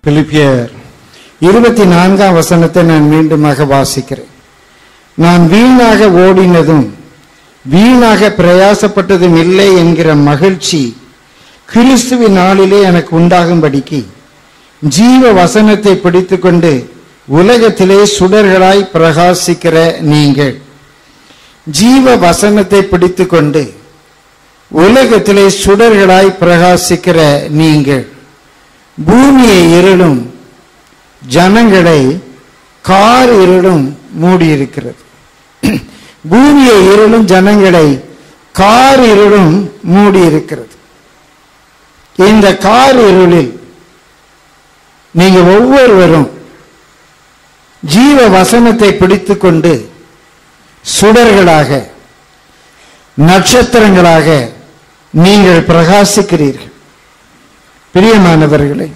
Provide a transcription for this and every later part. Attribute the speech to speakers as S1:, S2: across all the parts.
S1: பிலிப்பியர் இருபத்தி நான்காம் வசனத்தை நான் மீண்டுமாக வாசிக்கிறேன் நான் வீணாக ஓடினதும் வீணாக பிரயாசப்பட்டதும் இல்லை என்கிற மகிழ்ச்சி கிறிஸ்துவின் நாளிலே எனக்கு உண்டாகும்படிக்கு ஜீவ வசனத்தை பிடித்துக்கொண்டு உலகத்திலே சுடர்களாய் பிரகாசிக்கிற நீங்கள் ஜீவ வசனத்தை பிடித்துக்கொண்டு உலகத்திலே சுடர்களாய் பிரகாசிக்கிற நீங்கள் பூமியை இருளும் ஜனங்களை கார் இருளும் மூடியிருக்கிறது பூமியை இருளும் ஜனங்களை கார் இருளும் மூடியிருக்கிறது இந்த கார் இருளில் நீங்க ஒவ்வொருவரும் ஜீவ வசனத்தை பிடித்துக்கொண்டு சுடர்களாக நட்சத்திரங்களாக நீங்கள் பிரகாசிக்கிறீர்கள் பிரியமானவர்களே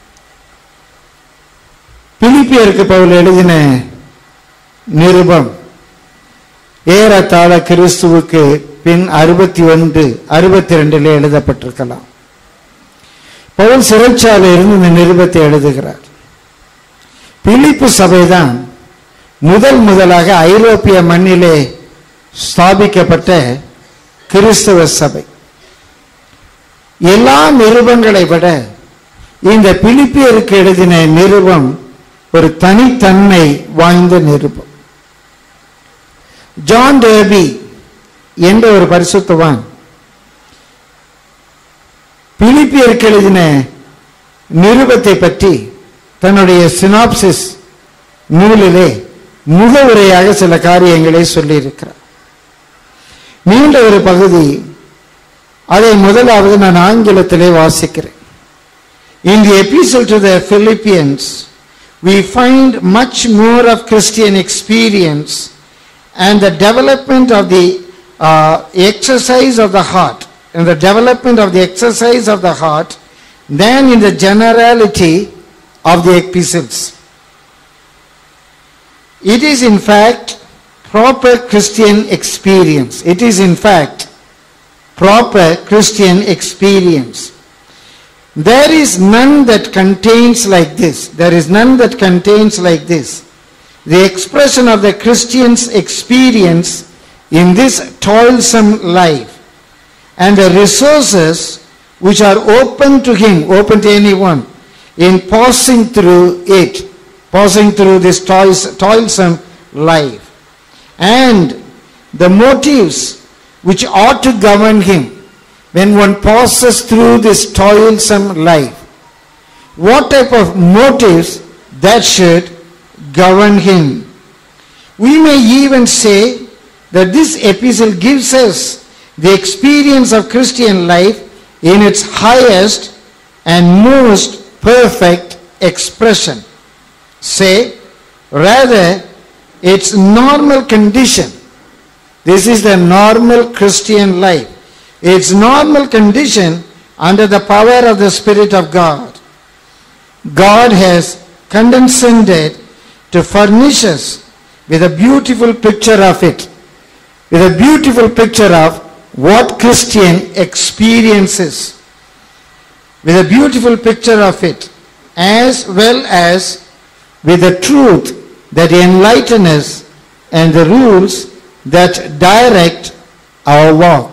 S1: பிலிப்பியருக்கு பவுல் எழுதின நிருபம் ஏறத்தாழ கிறிஸ்துவுக்கு பின் அறுபத்தி ஒன்று அறுபத்தி ரெண்டிலே எழுதப்பட்டிருக்கலாம் பவுல் சிறைச்சாலையிலிருந்து இந்த நிருபத்தை எழுதுகிறார் பிலிப்பு சபைதான் முதல் முதலாக ஐரோப்பிய மண்ணிலே ஸ்தாபிக்கப்பட்ட கிறிஸ்தவ சபை எல்லா நிருபங்களை விட இந்த பிலிப்பியருக்கு எழுதின நிருபம் ஒரு தனித்தன்மை வாய்ந்த நிருபம் ஜான் டேபி என்ற ஒரு பரிசுத்தவான் பிலிப்பியருக்கு எழுதின நிருபத்தை பற்றி தன்னுடைய சினாப்சிஸ் நூலிலே முகவுரையாக சில காரியங்களை சொல்லியிருக்கிறார் நீண்ட ஒரு பகுதி அதை முதலாவது நான் ஆங்கிலத்திலே வாசிக்கிறேன் In the epistle to the Philippians, we find much more of Christian experience and the development of the uh, exercise of the heart, and the development of the exercise of the heart than in the generality of the epistles. It is in fact proper Christian experience. It is in fact proper Christian experience. There is none that contains like this. There is none that contains like this. The expression of the Christian's experience in this toilsome life and the resources which are open to him, open to anyone, in passing through it, passing through this toils- toilsome life. And the motives which ought to govern him when one passes through this toilsome life. What type of motives that should govern him? We may even say that this epistle gives us the experience of Christian life in its highest and most perfect expression. Say, rather, its normal condition. This is the normal Christian life. Its normal condition under the power of the Spirit of God. God has condescended to furnish us with a beautiful picture of it, with a beautiful picture of what Christian experiences, with a beautiful picture of it, as well as with the truth that enlighten us and the rules that direct our walk.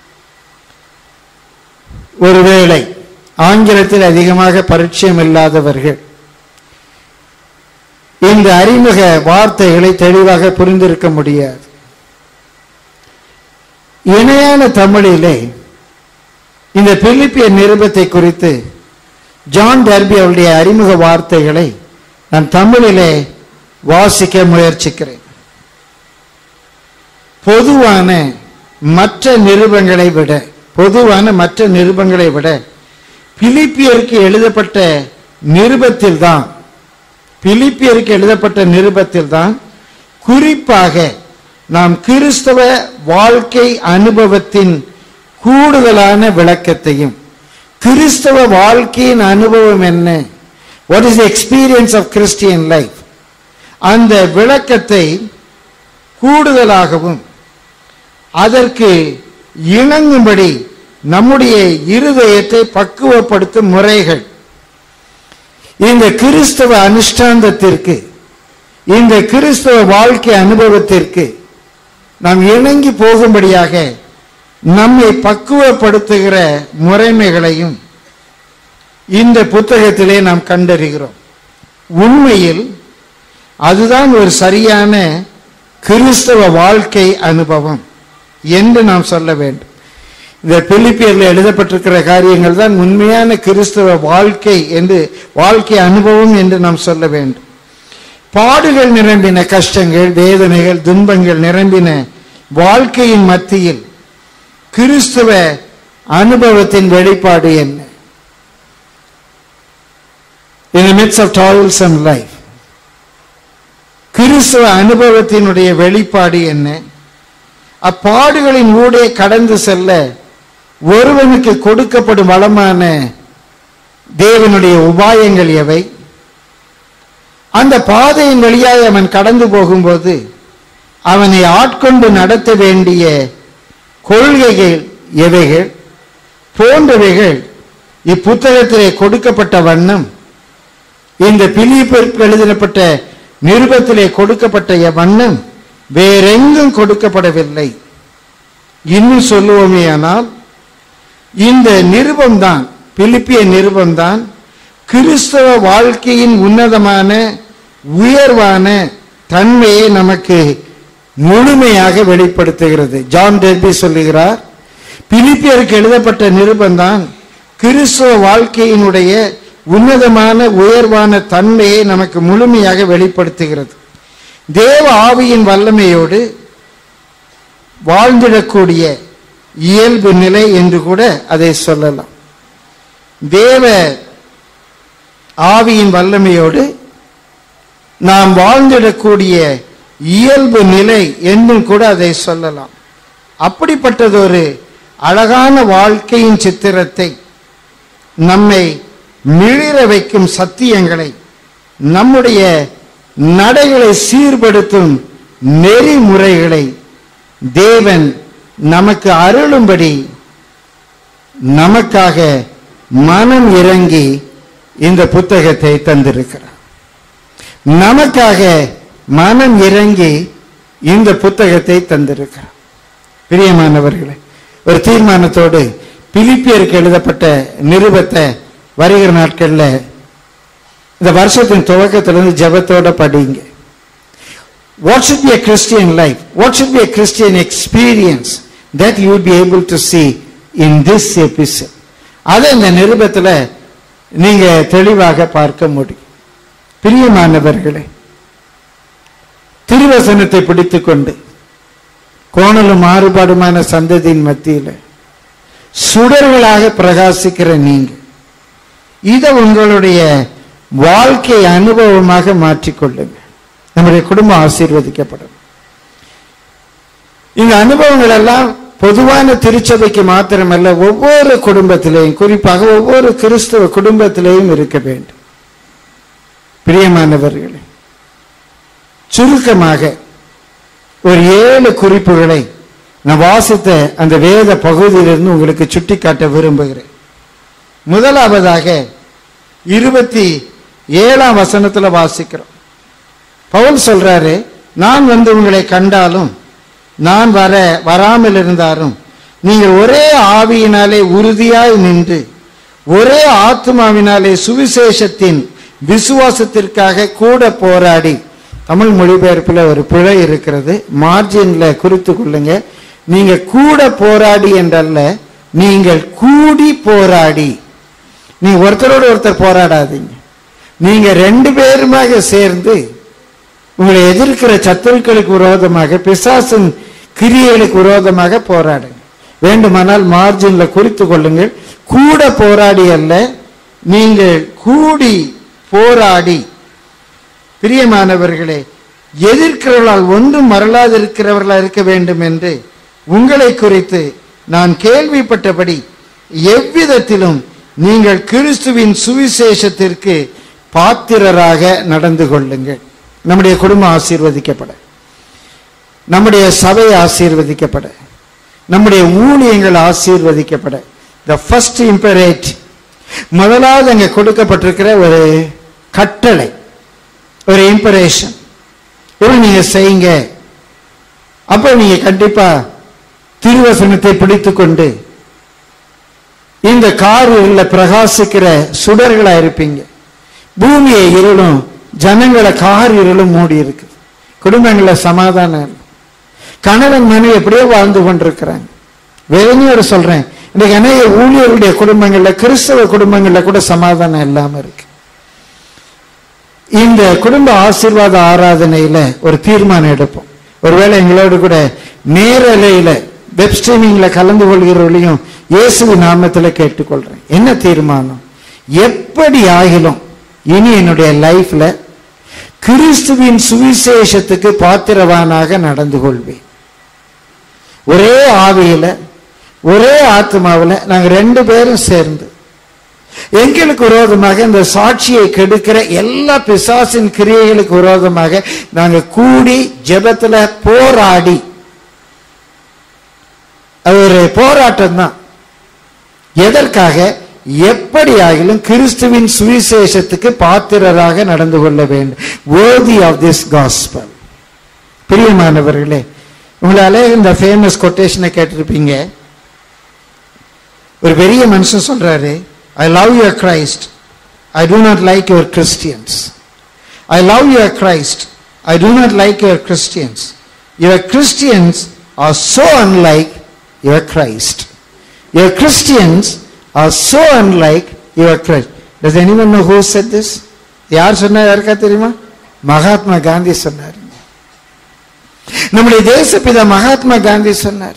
S1: ஒருவேளை ஆங்கிலத்தில் அதிகமாக பரிச்சயம் இல்லாதவர்கள் இந்த அறிமுக வார்த்தைகளை தெளிவாக புரிந்திருக்க முடியாது இணையான தமிழிலே இந்த பிலிப்பிய நிருபத்தை குறித்து ஜான் டர்பி அவருடைய அறிமுக வார்த்தைகளை நான் தமிழிலே வாசிக்க முயற்சிக்கிறேன் பொதுவான மற்ற நிருபங்களை விட பொதுவான மற்ற நிருபங்களை விட பிலிப்பியருக்கு எழுதப்பட்ட நிருபத்தில் தான் பிலிப்பியருக்கு எழுதப்பட்ட நிருபத்தில் தான் குறிப்பாக நாம் கிறிஸ்தவ வாழ்க்கை அனுபவத்தின் கூடுதலான விளக்கத்தையும் கிறிஸ்தவ வாழ்க்கையின் அனுபவம் என்ன what is experience of Christian life அந்த விளக்கத்தை கூடுதலாகவும் அதற்கு இணங்கும்படி நம்முடைய இருதயத்தை பக்குவப்படுத்தும் முறைகள் இந்த கிறிஸ்தவ அனுஷ்டாந்தத்திற்கு இந்த கிறிஸ்தவ வாழ்க்கை அனுபவத்திற்கு நாம் இணங்கி போகும்படியாக நம்மை பக்குவப்படுத்துகிற முறைமைகளையும் இந்த புத்தகத்திலே நாம் கண்டறிகிறோம் உண்மையில் அதுதான் ஒரு சரியான கிறிஸ்தவ வாழ்க்கை அனுபவம் என்று நாம் சொல்ல வேண்டும் இந்த பிலிப்பியர்ல எழுதப்பட்டிருக்கிற காரியங்கள் தான் உண்மையான கிறிஸ்தவ வாழ்க்கை என்று வாழ்க்கை அனுபவம் என்று நாம் சொல்ல வேண்டும் பாடுகள் நிரம்பின கஷ்டங்கள் வேதனைகள் துன்பங்கள் நிரம்பின வாழ்க்கையின் மத்தியில் கிறிஸ்துவ அனுபவத்தின் வெளிப்பாடு என்ன in the midst of toilsome life கிறிஸ்துவ அனுபவத்தினுடைய வெளிப்பாடு என்ன அப்பாடுகளின் ஊடே கடந்து செல்ல ஒருவனுக்கு கொடுக்கப்படும் வளமான தேவனுடைய உபாயங்கள் எவை அந்த பாதையின் வழியாக அவன் கடந்து போகும்போது அவனை ஆட்கொண்டு நடத்த வேண்டிய கொள்கைகள் எவைகள் போன்றவைகள் இப்புத்தகத்திலே கொடுக்கப்பட்ட வண்ணம் இந்த பிலிப்பிற்கு எழுதப்பட்ட நிருபத்திலே கொடுக்கப்பட்ட வண்ணம் வேறெங்கும் கொடுக்கப்படவில்லை இன்னும் சொல்லுவோமே ஆனால் இந்த நிருபம்தான் பிலிப்பிய நிருபம்தான் கிறிஸ்தவ வாழ்க்கையின் உன்னதமான உயர்வான தன்மையை நமக்கு முழுமையாக வெளிப்படுத்துகிறது ஜான் டெர்பி சொல்லுகிறார் பிலிப்பியருக்கு எழுதப்பட்ட நிருபம்தான் கிறிஸ்தவ வாழ்க்கையினுடைய உன்னதமான உயர்வான தன்மையை நமக்கு முழுமையாக வெளிப்படுத்துகிறது தேவ ஆவியின் வல்லமையோடு வாழ்ந்திடக்கூடிய இயல்பு நிலை என்று கூட அதை சொல்லலாம் தேவ ஆவியின் வல்லமையோடு நாம் வாழ்ந்திடக்கூடிய இயல்பு நிலை என்றும் கூட அதை சொல்லலாம் அப்படிப்பட்டதொரு அழகான வாழ்க்கையின் சித்திரத்தை நம்மை மிளிர வைக்கும் சத்தியங்களை நம்முடைய நடைகளை சீர்படுத்தும் நெறிமுறைகளை தேவன் நமக்கு அருளும்படி நமக்காக மனம் இறங்கி இந்த புத்தகத்தை தந்திருக்கிறார் நமக்காக மனம் இறங்கி இந்த புத்தகத்தை தந்திருக்கிறார் பிரியமானவர்களே ஒரு தீர்மானத்தோடு பிலிப்பியருக்கு எழுதப்பட்ட நிருபத்தை வருகிற நாட்கள்ல இந்த வருஷத்தின் துவக்கத்திலிருந்து ஜெபத்தோட படிங்க what should be a Christian life? What should be a Christian experience that you will be able to see in this epistle? அதை இந்த நிருபத்துல நீங்க தெளிவாக பார்க்க முடியும் பிரியமானவர்களே திருவசனத்தை பிடித்துக்கொண்டு கோணலும் மாறுபாடுமான சந்ததியின் மத்தியில சுடர்களாக பிரகாசிக்கிற நீங்க இதை உங்களுடைய வாழ்க்கை அனுபவமாக மாற்றிக்கொள்ளுங்க நம்முடைய குடும்பம் ஆசீர்வதிக்கப்படும் இந்த அனுபவங்கள் எல்லாம் பொதுவான திருச்சபைக்கு மாத்திரமல்ல ஒவ்வொரு குடும்பத்திலேயும் குறிப்பாக ஒவ்வொரு கிறிஸ்தவ குடும்பத்திலேயும் இருக்க வேண்டும் பிரியமானவர்களே சுருக்கமாக ஒரு ஏழு குறிப்புகளை நான் வாசித்த அந்த வேத பகுதியிலிருந்து உங்களுக்கு சுட்டிக்காட்ட விரும்புகிறேன் முதலாவதாக இருபத்தி ஏழாம் வசனத்துல வாசிக்கிறோம் பவுல் சொல்றாரு நான் வந்து உங்களை கண்டாலும் நான் வர வராமல் இருந்தாலும் நீங்கள் ஒரே ஆவியினாலே உறுதியாய் நின்று ஒரே ஆத்மாவினாலே சுவிசேஷத்தின் விசுவாசத்திற்காக கூட போராடி தமிழ் மொழிபெயர்ப்புல ஒரு பிழை இருக்கிறது மார்ஜின்ல குறித்து கொள்ளுங்க நீங்க கூட போராடி என்றல்ல நீங்கள் கூடி போராடி நீங்க ஒருத்தரோடு ஒருத்தர் போராடாதீங்க நீங்க ரெண்டு பேருமாக சேர்ந்து உங்களை எதிர்க்கிற சத்துருக்களுக்கு விரோதமாக பிசாசின் கிரியைகளுக்கு விரோதமாக போராடுங்க வேண்டுமானால் மார்ஜின்ல குறித்து கொள்ளுங்கள் கூட போராடி அல்ல நீங்கள் கூடி போராடி பிரியமானவர்களே எதிர்க்கிறவர்களால் ஒன்றும் மறலாதிருக்கிறவர்களா இருக்க வேண்டும் என்று உங்களை குறித்து நான் கேள்விப்பட்டபடி எவ்விதத்திலும் நீங்கள் கிறிஸ்துவின் சுவிசேஷத்திற்கு பாத்திரராக நடந்து கொள்ளுங்கள் நம்முடைய குடும்பம் ஆசீர்வதிக்கப்பட நம்முடைய சபை ஆசீர்வதிக்கப்பட நம்முடைய ஊழியங்கள் ஆசீர்வதிக்கப்பட த ஃபர்ஸ்ட் இம்பரேட் முதலாவது அங்க கொடுக்கப்பட்டிருக்கிற ஒரு கட்டளை ஒரு இம்பரேஷன் இவ்வளவு நீங்க செய்யுங்க அப்போ நீங்க கண்டிப்பா திருவசனத்தை பிடித்துக்கொண்டு இந்த காரில் பிரகாசிக்கிற சுடர்களா இருப்பீங்க பூமியை இருளும் ஜனங்களை கார் இருளும் மூடி இருக்கு குடும்பங்களில் சமாதானம் இல்லை. கணவன் மனைவி எப்படியோ வாழ்ந்து கொண்டிருக்கிறாங்க வேதனையோட சொல்றேன் இன்றைக்கு அநேக ஊழியர்களுடைய குடும்பங்கள்ல கிறிஸ்தவ குடும்பங்கள்ல கூட சமாதானம் இல்லாம இருக்கு இந்த குடும்ப ஆசீர்வாத ஆராதனையில ஒரு தீர்மானம் எடுப்போம் ஒருவேளை எங்களோடு கூட நேரலையில வெப் ஸ்ட்ரீமிங்ல கலந்து கொள்கிறவர்களையும் இயேசுவின் நாமத்துல கேட்டுக்கொள்றேன் என்ன தீர்மானம் எப்படி ஆகிலும் இனி என்னுடைய லைஃப்ல கிறிஸ்துவின் சுவிசேஷத்துக்கு பாத்திரவானாக நடந்து கொள்வேன் ஒரே ஆவியில ஒரே ஆத்மாவில் நாங்க ரெண்டு பேரும் சேர்ந்து எங்களுக்கு விரோதமாக இந்த சாட்சியை கெடுக்கிற எல்லா பிசாசின் கிரியைகளுக்கு விரோதமாக நாங்க கூடி ஜெபத்துல போராடி அது ஒரு போராட்டம் தான் எதற்காக எப்படி ஆகிலும் கிறிஸ்துவின் சுவிசேஷத்துக்கு பாத்திரராக நடந்து கொள்ள வேண்டும் worthy of this gospel பிரியமானவர்களே உங்களால இந்த ஃபேமஸ் கொட்டேஷனை கேட்டிருப்பீங்க ஒரு பெரிய மனுஷன் சொல்றாரு I love your Christ I do not like your Christians I love your Christ I do not like your Christians your Christians are so unlike your Christ your Christians are so unlike your Christ does anyone know who said this யார் சொன்னார் யாருக்கா தெரியுமா மகாத்மா காந்தி சொன்னார் நம்முடைய தேசப்பிதா மகாத்மா காந்தி சொன்னார்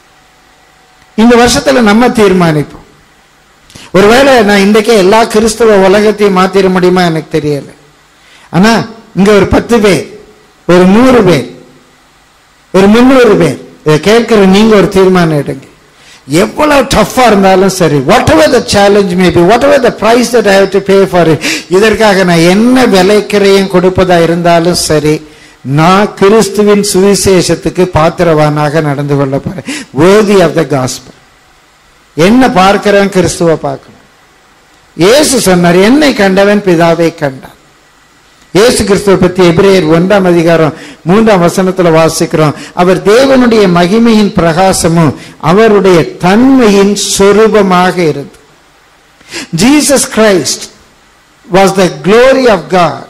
S1: இந்த வருஷத்துல நம்ம தீர்மானிப்போம் ஒருவேளை நான் இன்றைக்கே எல்லா கிறிஸ்தவ உலகத்தையும் மாத்திர முடியுமா எனக்கு தெரியல ஆனா இங்க ஒரு பத்து பேர் ஒரு நூறு பேர் ஒரு முந்நூறு பேர் இதை கேட்கிற நீங்க ஒரு தீர்மானம் எடுங்க எவ்வளவு டஃப்பா இருந்தாலும் சரி whatever the challenge maybe whatever the price that I have to pay for இதற்காக நான் என்ன விலைக்கிறையும் கொடுப்பதா இருந்தாலும் சரி நான் கிறிஸ்துவின் சுவிசேஷத்துக்கு பாத்திரவானாக நடந்து கொள்ள போறேன் worthy ஆஃப் த gospel என்ன பார்க்கிறவன் கிறிஸ்துவ பார்க்கணும் இயேசு சொன்னார் என்னை கண்டவன் பிதாவை கண்டான் இயேசு கிறிஸ்துவ பத்தி எபிரேயர் ஒன்றாம் அதிகாரம் மூன்றாம் வசனத்துல வாசிக்கிறோம் அவர் தேவனுடைய மகிமையின் பிரகாசமும் அவருடைய தன்மையின் சொரூபமாக இருந்து Jesus Christ was the glory of God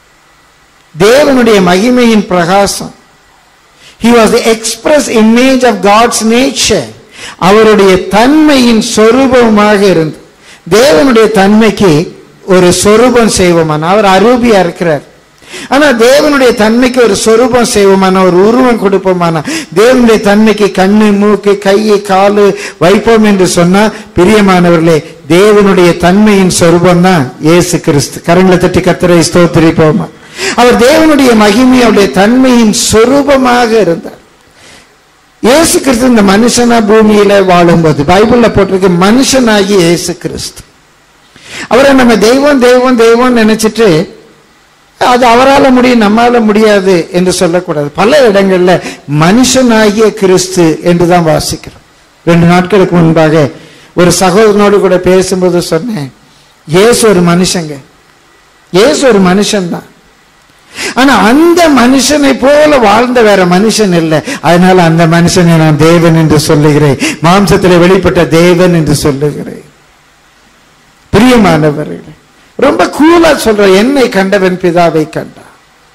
S1: தேவனுடைய மகிமையின் பிரகாசம் he was the express image of god's nature அவருடைய தன்மையின் சொரூபமாக இருந்து தேவனுடைய தன்மைக்கு ஒரு சொரூபம் செய்வோமான அவர் அரூபியா இருக்கிறார் ஆனா தேவனுடைய தன்மைக்கு ஒரு சொரூபம் செய்வோமான ஒரு உருவம் கொடுப்போமான தேவனுடைய தன்மைக்கு கண்ணு மூக்கு கை காலு வைப்போம் என்று சொன்னா பிரியமானவர்களே தேவனுடைய தன்மையின் சொரூபம் தான் இயேசு கிறிஸ்து கரங்களை தட்டி கத்தரை ஸ்தோத்திரிப்போமா அவர் தேவனுடைய மகிமை அவருடைய தன்மையின் சொரூபமாக இருந்தார் இயேசு கிறிஸ்து இந்த மனுஷனா பூமியில வாழும்போது பைபிள்ல போட்டிருக்கு மனுஷனாகி இயேசு கிறிஸ்து அவரை நம்ம தெய்வம் தெய்வம் தெய்வம் நினைச்சிட்டு அது அவரால முடியும் நம்மால முடியாது என்று சொல்லக்கூடாது பல இடங்கள்ல மனுஷனாகிய கிறிஸ்து என்றுதான் வாசிக்கிறோம் ரெண்டு நாட்களுக்கு முன்பாக ஒரு சகோதரனோடு கூட பேசும்போது சொன்னேன் இயேசு ஒரு மனுஷங்க இயேசு ஒரு மனுஷன்தான் ஆனா அந்த மனுஷனை போல வாழ்ந்த வேற மனுஷன் இல்லை அதனால அந்த மனுஷனை நான் தேவன் என்று சொல்லுகிறேன் மாம்சத்தில் வெளிப்பட்ட தேவன் என்று சொல்லுகிறேன் பிரியமானவர்களே ரொம்ப கூலா சொல்ற என்னை கண்டவன் பிதாவை கண்டான்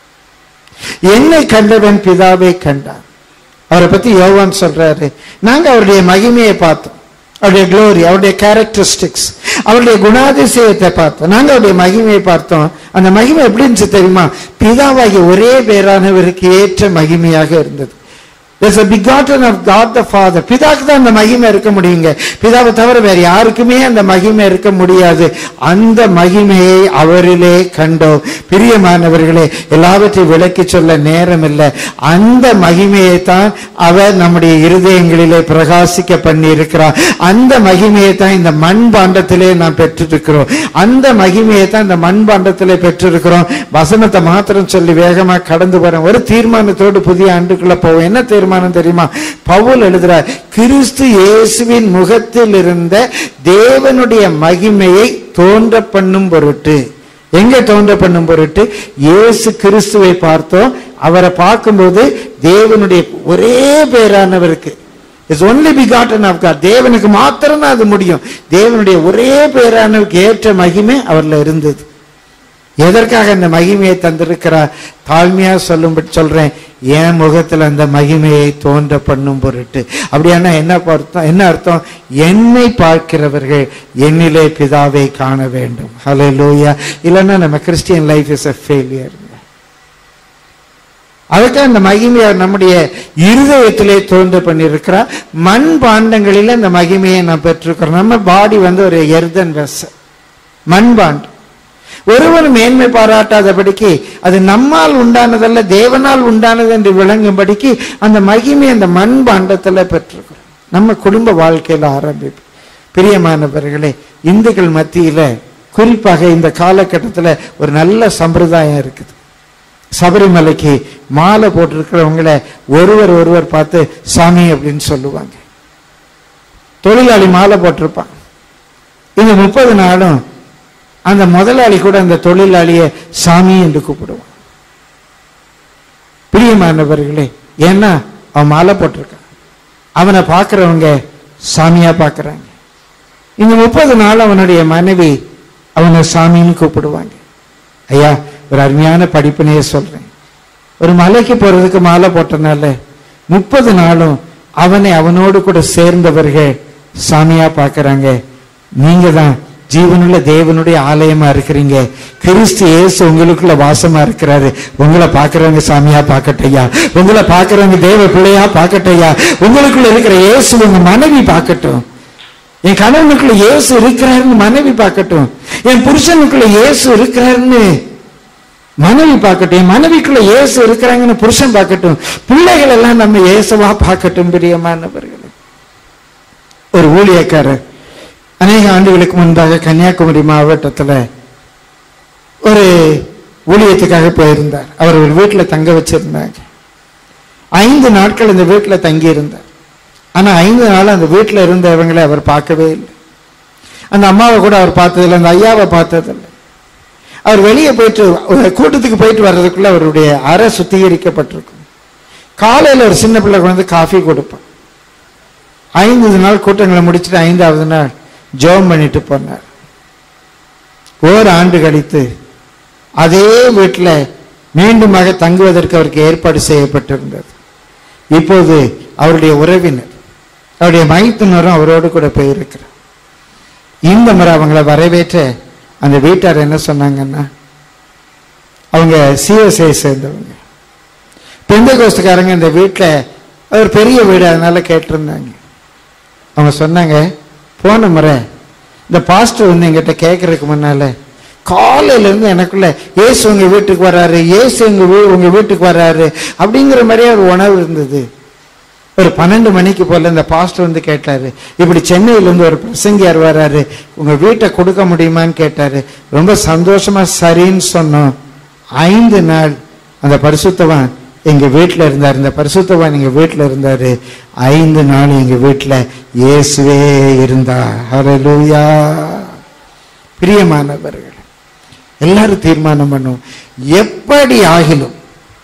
S1: என்னை கண்டவன் பிதாவை கண்டான் அவரை பத்தி யோவான் சொல்றாரு நாங்க அவருடைய மகிமையை பார்த்தோம் அவருடைய க்ளோரி அவருடைய கேரக்டரிஸ்டிக்ஸ் அவருடைய குணாதிசயத்தை பார்த்தோம் நாங்க அவருடைய மகிமையை பார்த்தோம் அந்த மகிமை எப்படி இருந்துச்சு தெரியுமா பிதாவாகிய ஒரே பேரானவருக்கு ஏற்ற மகிமையாக இருந்தது There's a begotten of God the Father. பிதாக்கு தான் அந்த மகிமை இருக்க முடியுங்க பிதாவை தவிர வேற யாருக்குமே அந்த மகிமை இருக்க முடியாது அந்த மகிமையை அவரிலே கண்டோம் பிரியமானவர்களே எல்லாவற்றையும் விளக்கி சொல்ல நேரம் இல்லை அந்த மகிமையை தான் அவர் நம்முடைய இருதயங்களிலே பிரகாசிக்க பண்ணி இருக்கிறார் அந்த மகிமையை தான் இந்த மண் பாண்டத்திலே நாம் பெற்றிருக்கிறோம் அந்த மகிமையை தான் இந்த மண் பாண்டத்திலே பெற்றிருக்கிறோம் வசனத்தை மாத்திரம் சொல்லி வேகமா கடந்து போறேன் ஒரு தீர்மானத்தோடு புதிய ஆண்டுக்குள்ள போவோம் என்ன தீர்மானம் தெரியுமா பவுல் எழுதுறார் கிறிஸ்து இயேசுவின் முகத்தில் இருந்த தேவனுடைய மகிமையை தோன்ற பண்ணும் பொருட்டு எங்க தோன்ற பண்ணும் பொருட்டு இயேசு கிறிஸ்துவை பார்த்தோம் அவரை பார்க்கும்போது தேவனுடைய ஒரே பேரானவருக்கு is only begotten of God தேவனுக்கு மாத்திரம் தான் அது முடியும் தேவனுடைய ஒரே பேரானவருக்கு ஏற்ற மகிமை அவர்ல இருந்தது எதற்காக அந்த மகிமையை தந்திருக்கிறார் தாழ்மையா சொல்லும்படி சொல்றேன் என் முகத்துல அந்த மகிமையை தோன்ற பண்ணும் பொருட்டு அப்படியானா என்ன அர்த்தம் என்ன அர்த்தம் என்னை பார்க்கிறவர்கள் என்னிலே பிதாவை காண வேண்டும் ஹலோ லூயா இல்லைன்னா நம்ம Christian life is a failure அதுக்காக அந்த மகிமையை நம்முடைய இருதயத்திலே தோன்ற பண்ணியிருக்கிறார் மண் பாண்டங்களில் அந்த மகிமையை நாம் பெற்றிருக்கிறோம் நம்ம பாடி வந்து ஒரு எர்தன் வெஸ் மண் பாண்டம் ஒருவர் மேன்மை பாராட்டாதபடிக்கு அது நம்மால் உண்டானதல்ல தேவனால் உண்டானது என்று விளங்கும்படிக்கு அந்த மகிமை அந்த மண் பாண்டத்தில் பெற்றிருக்கிறோம் நம்ம குடும்ப வாழ்க்கையில ஆரம்பிப்போம் பிரியமானவர்களே இந்துக்கள் மத்தியில குறிப்பாக இந்த காலகட்டத்தில் ஒரு நல்ல சம்பிரதாயம் இருக்குது சபரிமலைக்கு மாலை போட்டிருக்கிறவங்கள ஒருவர் ஒருவர் பார்த்து சாமி அப்படின்னு சொல்லுவாங்க தொழிலாளி மாலை போட்டிருப்பான் இந்த முப்பது நாளும் அந்த முதலாளி கூட அந்த தொழிலாளியை சாமி என்று கூப்பிடுவான் பிரியமானவர்களே ஏன்னா அவன் மாலை போட்டிருக்கான் அவனை பார்க்கிறவங்க சாமியா பார்க்கறாங்க இந்த முப்பது நாள் அவனுடைய மனைவி அவனை சாமின்னு கூப்பிடுவாங்க ஐயா ஒரு அருமையான படிப்பினையே சொல்றேன் ஒரு மலைக்கு போறதுக்கு மாலை போட்டனால முப்பது நாளும் அவனை அவனோடு கூட சேர்ந்தவர்கள் சாமியா பார்க்கறாங்க நீங்க தான் ஜீவனுள்ள தேவனுடைய ஆலயமா இருக்கிறீங்க கிறிஸ்து இயேசு உங்களுக்குள்ள வாசமா இருக்கிறாரு உங்களை பார்க்கறவங்க சாமியா பார்க்கட்டையா உங்களை பார்க்கறவங்க தேவ பிள்ளையா பார்க்கட்டையா உங்களுக்குள்ள இருக்கிற இயேசு உங்க மனைவி பார்க்கட்டும் என் கணவனுக்குள்ள இயேசு இருக்கிறாருன்னு மனைவி பார்க்கட்டும் என் புருஷனுக்குள்ள இயேசு இருக்கிறாருன்னு மனைவி பார்க்கட்டும் என் மனைவிக்குள்ள இயேசு இருக்கிறாங்கன்னு புருஷன் பார்க்கட்டும் பிள்ளைகள் எல்லாம் நம்ம இயேசுவா பார்க்கட்டும் பிரியமானவர்களே ஒரு ஊழியக்காரர் அநேக ஆண்டுகளுக்கு முன்பாக கன்னியாகுமரி மாவட்டத்தில் ஒரு ஊழியத்துக்காக போயிருந்தார் அவர் ஒரு வீட்டில் தங்க வச்சிருந்தாங்க ஐந்து நாட்கள் இந்த வீட்டில் தங்கி இருந்தார் ஆனா ஐந்து நாள் அந்த வீட்டில் இருந்தவங்களை அவர் பார்க்கவே இல்லை அந்த அம்மாவை கூட அவர் பார்த்ததில்லை அந்த ஐயாவை பார்த்ததில்லை அவர் வெளியே போயிட்டு ஒரு கூட்டத்துக்கு போயிட்டு வர்றதுக்குள்ள அவருடைய அறை சுத்திகரிக்கப்பட்டிருக்கும் காலையில் ஒரு சின்ன பிள்ளை கொண்டு வந்து காஃபி கொடுப்பான் ஐந்து நாள் கூட்டங்களை முடிச்சுட்டு ஐந்தாவது நாள் ஜெபம் பண்ணிட்டு போனார் ஓர் ஆண்டு கழித்து அதே வீட்டில் மீண்டுமாக தங்குவதற்கு அவருக்கு ஏற்பாடு செய்யப்பட்டிருந்தது இப்போது அவருடைய உறவினர் அவருடைய மைத்துனரும் அவரோடு கூட போயிருக்கிறார் இந்த முறை அவங்கள வரவேற்ற அந்த வீட்டார் என்ன சொன்னாங்கன்னா அவங்க சிஎஸ்ஐ சேர்ந்தவங்க பெந்த கோஸ்துக்காரங்க இந்த வீட்டில் ஒரு பெரிய வீடு அதனால கேட்டிருந்தாங்க அவங்க சொன்னாங்க போன முறை இந்த பாஸ்டர் வந்து எங்கிட்ட கேட்கறதுக்கு முன்னால காலையில இருந்து எனக்குள்ள ஏசு உங்க வீட்டுக்கு வராரு ஏசு உங்க வீ உங்க வீட்டுக்கு வராரு அப்படிங்கிற மாதிரியே ஒரு உணவு இருந்தது ஒரு பன்னெண்டு மணிக்கு போல இந்த பாஸ்டர் வந்து கேட்டாரு இப்படி சென்னையில இருந்து ஒரு பிரசங்கியார் வராரு உங்க வீட்டை கொடுக்க முடியுமான்னு கேட்டாரு ரொம்ப சந்தோஷமா சரின்னு சொன்னோம் ஐந்து நாள் அந்த பரிசுத்தவான் எங்க வீட்டுல இருந்தார் இந்த பரிசுத்தவான் எங்க வீட்டுல இருந்தாரு ஐந்து நாள் எங்க வீட்டுல இயேசுவே இருந்தார் ஹalleluya பிரியமானவர்கள் எல்லாரும் தீர்மானம் பண்ணும் எப்படி ஆகிலும்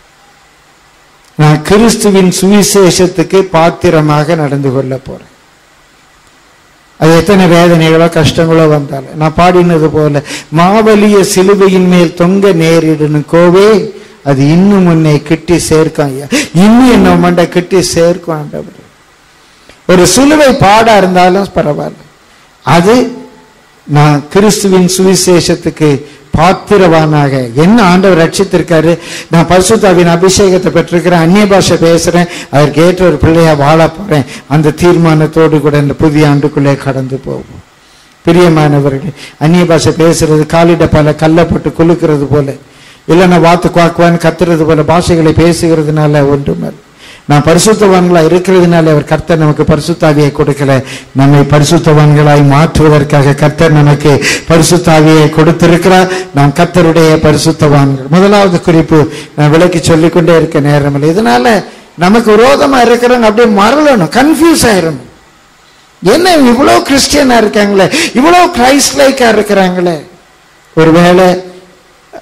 S1: நான் கிறிஸ்துவின் சுவிசேஷத்துக்கு பாத்திரமாக நடந்து கொள்ள போறேன் அது எத்தனை வேதனைகளோ கஷ்டங்களோ வந்தாலும் நான் பாடினது போல மாவலிய சிலுவையின் மேல் தொங்க நேரிடணும் கோவே அது இன்னும் உன்னை கிட்டி சேர்க்கும் ஐயா இன்னும் என்ன மண்டை கிட்டி சேர்க்கும் ஆண்டவர் ஒரு சிலுவை பாடா இருந்தாலும் பரவாயில்ல அது நான் கிறிஸ்துவின் சுவிசேஷத்துக்கு பாத்திரவானாக என்ன ஆண்டவர் ரட்சித்திருக்காரு நான் பரிசுத்தாவின் அபிஷேகத்தை பெற்றிருக்கிறேன் அந்நிய பாஷை பேசுறேன் அதற்கு ஏற்ற ஒரு பிள்ளையா வாழ போறேன் அந்த தீர்மானத்தோடு கூட இந்த புதிய ஆண்டுக்குள்ளே கடந்து போவோம் பிரியமானவர்களே அந்நிய பாஷை பேசுறது காலிட பல கல்லப்பட்டு குலுக்கிறது போல இல்லைன்னா வாத்து குவாக்குவான்னு கத்துறது போல பாஷைகளை பேசுகிறதுனால ஒன்றுமல்ல நான் பரிசுத்தவான்களா இருக்கிறதுனால அவர் கர்த்தர் நமக்கு பரிசுத்தாவியை கொடுக்கல நம்மை பரிசுத்தவான்களாய் மாற்றுவதற்காக கர்த்தர் நமக்கு பரிசுத்தாவியை கொடுத்திருக்கிறார் நாம் கர்த்தருடைய பரிசுத்தவான்கள் முதலாவது குறிப்பு நான் விளக்கி சொல்லிக்கொண்டே இருக்க நேரமில்லை இதனால நமக்கு விரோதமா இருக்கிறவங்க அப்படியே மறலணும் கன்ஃபியூஸ் ஆயிரணும் என்ன இவ்வளோ கிறிஸ்டியனா இருக்காங்களே இவ்வளோ கிரைஸ்ட் லைக்கா இருக்கிறாங்களே ஒருவேளை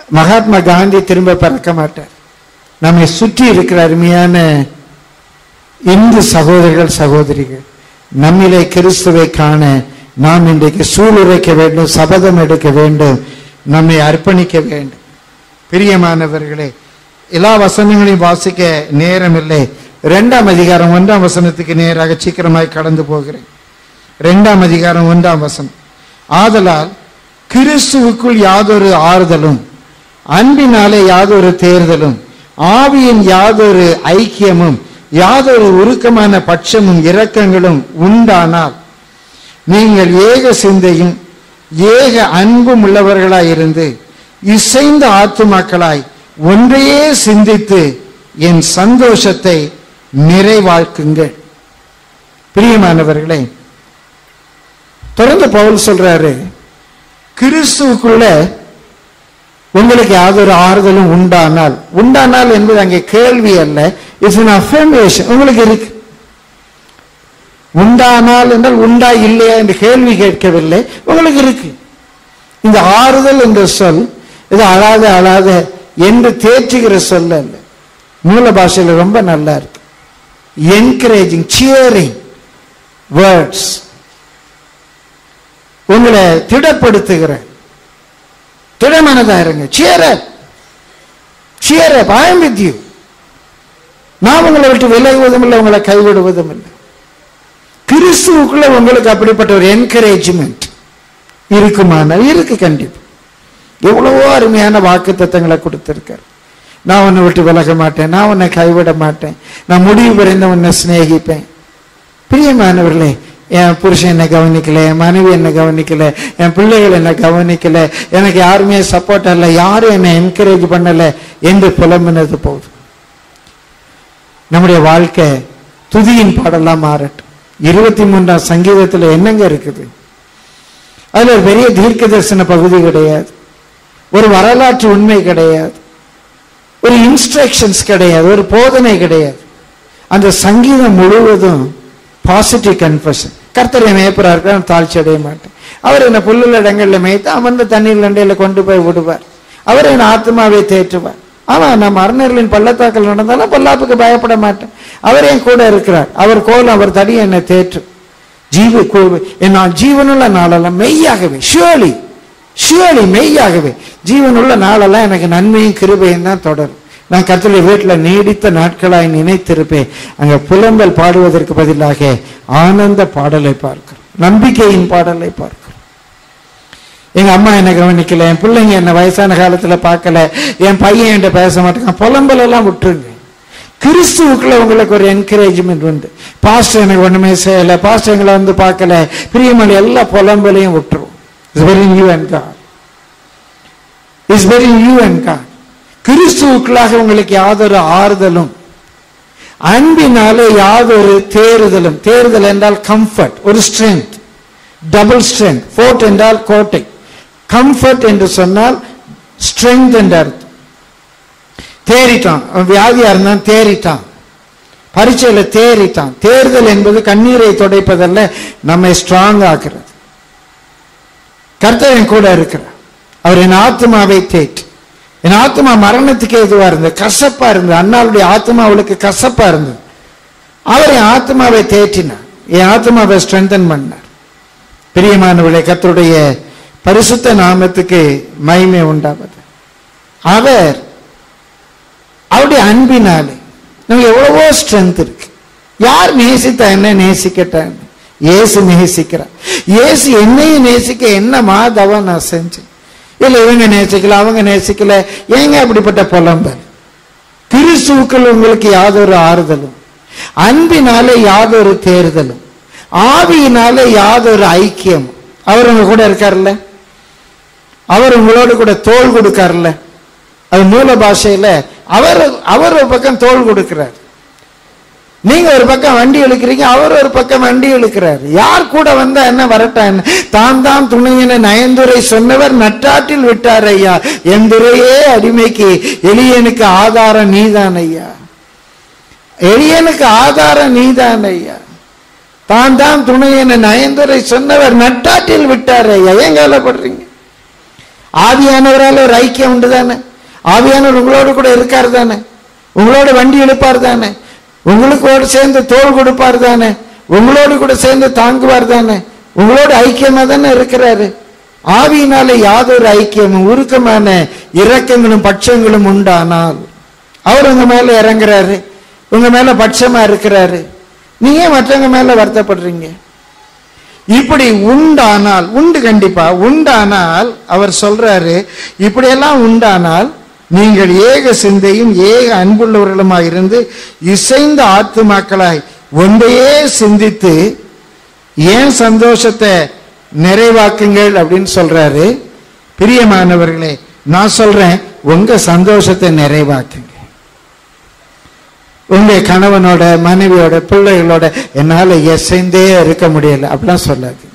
S1: மகாத்மா காந்தி திரும்ப பிறக்க மாட்டார் நம்மை சுற்றி இருக்கிற அருமையான இந்து சகோதரர்கள் சகோதரிகள் நம்மிலே கிறிஸ்துவை காண நாம் இன்றைக்கு சூளுரைக்க வேண்டும் சபதம் எடுக்க வேண்டும் நம்மை அர்ப்பணிக்க வேண்டும் பிரியமானவர்களே எல்லா வசனங்களையும் வாசிக்க நேரம் இல்லை இரண்டாம் அதிகாரம் ஒன்றாம் வசனத்துக்கு நேராக சீக்கிரமாய் கடந்து போகிறேன் இரண்டாம் அதிகாரம் ஒன்றாம் வசனம் ஆதலால் கிறிஸ்துவுக்குள் யாதொரு ஆறுதலும் அன்பினாலே யாதொரு தேர்தலும் ஆவியின் யாதொரு ஐக்கியமும் யாதொரு உருக்கமான பட்சமும் இரக்கங்களும் உண்டானால் நீங்கள் ஏக சிந்தையும் ஏக அன்பும் உள்ளவர்களாய் இருந்து இசைந்த ஆத்துமாக்களாய் ஒன்றையே சிந்தித்து என் சந்தோஷத்தை நிறைவாக்குங்கள் பிரியமானவர்களே தொடர்ந்து பவுல் சொல்றாரு கிறிஸ்துவுக்குள்ள உங்களுக்கு யாதொரு ஆறுதலும் உண்டானால் உண்டானால் என்பது அங்கே கேள்வி அல்ல இட்ஸ் an affirmation உங்களுக்கு இருக்கு உண்டானால் என்றால் உண்டா இல்லையா என்று கேள்வி கேட்கவில்லை உங்களுக்கு இருக்கு இந்த ஆறுதல் என்ற சொல் இது அழாத அழாத என்று தேற்றுகிற சொல் அல்ல மூல பாஷையில் ரொம்ப நல்லா இருக்கு என்கரேஜிங் சியரிங் வேர்ட்ஸ் உங்களை திடப்படுத்துகிற திடமனதா இருங்க cheer cheer I am with you நான் உங்களை விட்டு விலகுவதும் இல்லை உங்களை கைவிடுவதும் இல்லை கிறிஸ்துவுக்குள்ள உங்களுக்கு அப்படிப்பட்ட ஒரு என்கரேஜ்மெண்ட் இருக்குமானால் இருக்கு கண்டிப்பா எவ்வளவோ அருமையான வாக்கு தத்தங்களை கொடுத்திருக்கார் நான் உன்னை விட்டு விலக மாட்டேன் நான் உன்னை கைவிட மாட்டேன் நான் முடிவு வரைந்த உன்னை சிநேகிப்பேன் பிரியமானவர்களே என் புருஷன் என்னை கவனிக்கல என் மனைவி என்னை கவனிக்கல என் பிள்ளைகள் என்னை கவனிக்கல எனக்கு யாருமே சப்போர்ட் இல்லை யாரும் என்னை என்கரேஜ் பண்ணல என்று புலம்பினது போதும் நம்முடைய வாழ்க்கை துதியின் பாடலாம் மாறட்டும் இருபத்தி மூன்றாம் சங்கீதத்தில் என்னங்க இருக்குது அதுல ஒரு பெரிய தீர்க்க தரிசன பகுதி கிடையாது ஒரு வரலாற்று உண்மை கிடையாது ஒரு இன்ஸ்ட்ரக்ஷன்ஸ் கிடையாது ஒரு போதனை கிடையாது அந்த சங்கீதம் முழுவதும் பாசிட்டிவ் கன்ஃபஷன் கர்த்தரை மேய்ப்பரா இருக்க நான் தாழ்ச்சி அடைய மாட்டேன் அவர் என்னை புல்லுள்ள இடங்கள்ல மேய்த்து அமர்ந்த தண்ணீர் லண்டையில கொண்டு போய் விடுவார் அவர் என் ஆத்மாவை தேற்றுவார் ஆமா நான் மரணர்களின் பள்ளத்தாக்கள் நடந்தாலும் பொல்லாப்புக்கு பயப்பட மாட்டேன் அவர் என் கூட இருக்கிறார் அவர் கோல் அவர் தடி என்னை தேற்றும் ஜீவ கோ- நான் ஜீவனுள்ள நாளெல்லாம் மெய்யாகவே ஷியோலி ஷியோலி மெய்யாகவே ஜீவனுள்ள நாளெல்லாம் எனக்கு நன்மையும் கிருபையும் தான் தொடரும் நான் கர்த்தருடைய வீட்டில் நீடித்த நாட்களாய் நினைத்திருப்பேன் அங்க புலம்பல் பாடுவதற்கு பதிலாக ஆனந்த பாடலை பார்க்கிறோம் நம்பிக்கையின் பாடலை பார்க்கிறோம் எங்க அம்மா என்ன கவனிக்கல என் பிள்ளைங்க என்ன வயசான காலத்துல பார்க்கல என் பையன் என்கிட்ட பேச மாட்டேங்க புலம்பல் எல்லாம் விட்டுருங்க கிறிஸ்துவுக்குள்ள உங்களுக்கு ஒரு என்கரேஜ்மெண்ட் உண்டு பாஸ்டர் எனக்கு ஒண்ணுமே செய்யல பாஸ்டர் எங்களை வந்து பார்க்கல பிரியமணி எல்லா புலம்பலையும் விட்டுரும் it's very you and God is very you and God கிறிஸ்துவுக்குள்ளாக உங்களுக்கு யாதொரு ஆறுதலும் அன்பினாலே யாதொரு தேறுதலும் தேறுதல் என்றால் கம்ஃபர்ட் ஒரு ஸ்ட்ரென்த் டபுள் ஸ்ட்ரென்த் ஃபோர்ட் என்றால் கோட்டை கம்ஃபர்ட் என்று சொன்னால் ஸ்ட்ரென்த் என்ற அர்த்தம் தேறிட்டான் அவன் வியாதியா இருந்தான் தேறிட்டான் பரீட்சையில தேறிட்டான் தேர்தல் என்பது கண்ணீரை துடைப்பதல்ல நம்மை ஸ்ட்ராங் ஆக்குறது கர்த்தர் என் கூட இருக்கிறார் அவர் என் ஆத்மாவை தேற்று என் ஆத்மா மரணத்துக்கு எதுவா இருந்தது கசப்பா இருந்தது அண்ணாளுடைய ஆத்மா அவளுக்கு கசப்பா இருந்தது அவர் என் ஆத்மாவை தேற்றினார் என் ஆத்மாவை ஸ்ட்ரென்தன் பண்ணார் பிரியமானவர்களே கர்த்தருடைய பரிசுத்த நாமத்துக்கு மகிமை உண்டாவது அவர் அவருடைய அன்பினாலே நமக்கு எவ்வளவோ ஸ்ட்ரென்த் இருக்கு யார் நேசித்தா என்ன நேசிக்கட்டான்னு இயேசு நேசிக்கிறார் இயேசு என்னையும் நேசிக்க என்னமா தவம் நான் செஞ்சேன் இல்ல இவங்க நேசிக்கல அவங்க நேசிக்கல ஏங்க அப்படிப்பட்ட புலம்பல் கிறிஸ்துவுக்குள் உங்களுக்கு யாதொரு ஆறுதலும் அன்பினாலே யாதொரு தேர்தலும் ஆவியினாலே யாதொரு ஐக்கியம் அவர் உங்க கூட இருக்கார்ல அவர் உங்களோடு கூட தோள் கொடுக்கார்ல அது மூல பாஷையில அவர் அவர் ஒரு பக்கம் தோள் கொடுக்கிறார் நீங்க ஒரு பக்கம் வண்டி இழுக்கிறீங்க அவர் ஒரு பக்கம் வண்டி இழுக்கிறார் யார் கூட வந்தா என்ன வரட்டா என்ன தான் தான் துணையின நயந்துரை சொன்னவர் நட்டாற்றில் விட்டார் ஐயா எந்துரையே அடிமைக்கு எளியனுக்கு ஆதாரம் நீதான் ஐயா எளியனுக்கு ஆதாரம் நீதான் ஐயா தான் தான் துணை என நயந்துரை சொன்னவர் நட்டாற்றில் விட்டார் ஐயா ஏன் கவலைப்படுறீங்க ஆவியானவரால ஒரு ஐக்கியம் உண்டு தானே ஆவியானவர் உங்களோடு கூட இருக்கார் தானே உங்களோட வண்டி இழுப்பார் தானே உங்களுக்கோடு சேர்ந்து தோல் கொடுப்பார் தானே உங்களோடு கூட சேர்ந்து தாங்குவார் தானே உங்களோட ஐக்கியமா தானே இருக்கிறாரு ஆவியினால யாதொரு ஐக்கியமும் உருக்கமான இரக்கங்களும் பட்சங்களும் உண்டானால் அவர் உங்க மேல இறங்குறாரு உங்க மேல பட்சமா இருக்கிறாரு நீங்க ஏன் மற்றவங்க மேல வருத்தப்படுறீங்க இப்படி உண்டானால் உண்டு கண்டிப்பா உண்டானால் அவர் சொல்றாரு இப்படியெல்லாம் உண்டானால் நீங்கள் ஏக சிந்தையும் ஏக அன்புள்ளவர்களுமாய் இருந்து இசைந்த ஆத்துமாக்களாய் ஒன்றையே சிந்தித்து ஏன் சந்தோஷத்தை நிறைவாக்குங்கள் அப்படின்னு சொல்றாரு பிரியமானவர்களே நான் சொல்றேன் உங்க சந்தோஷத்தை நிறைவாக்குங்க உங்க கணவனோட மனைவியோட பிள்ளைகளோட என்னால எசைந்தே இருக்க முடியல அப்படிலாம் சொல்லாதீங்க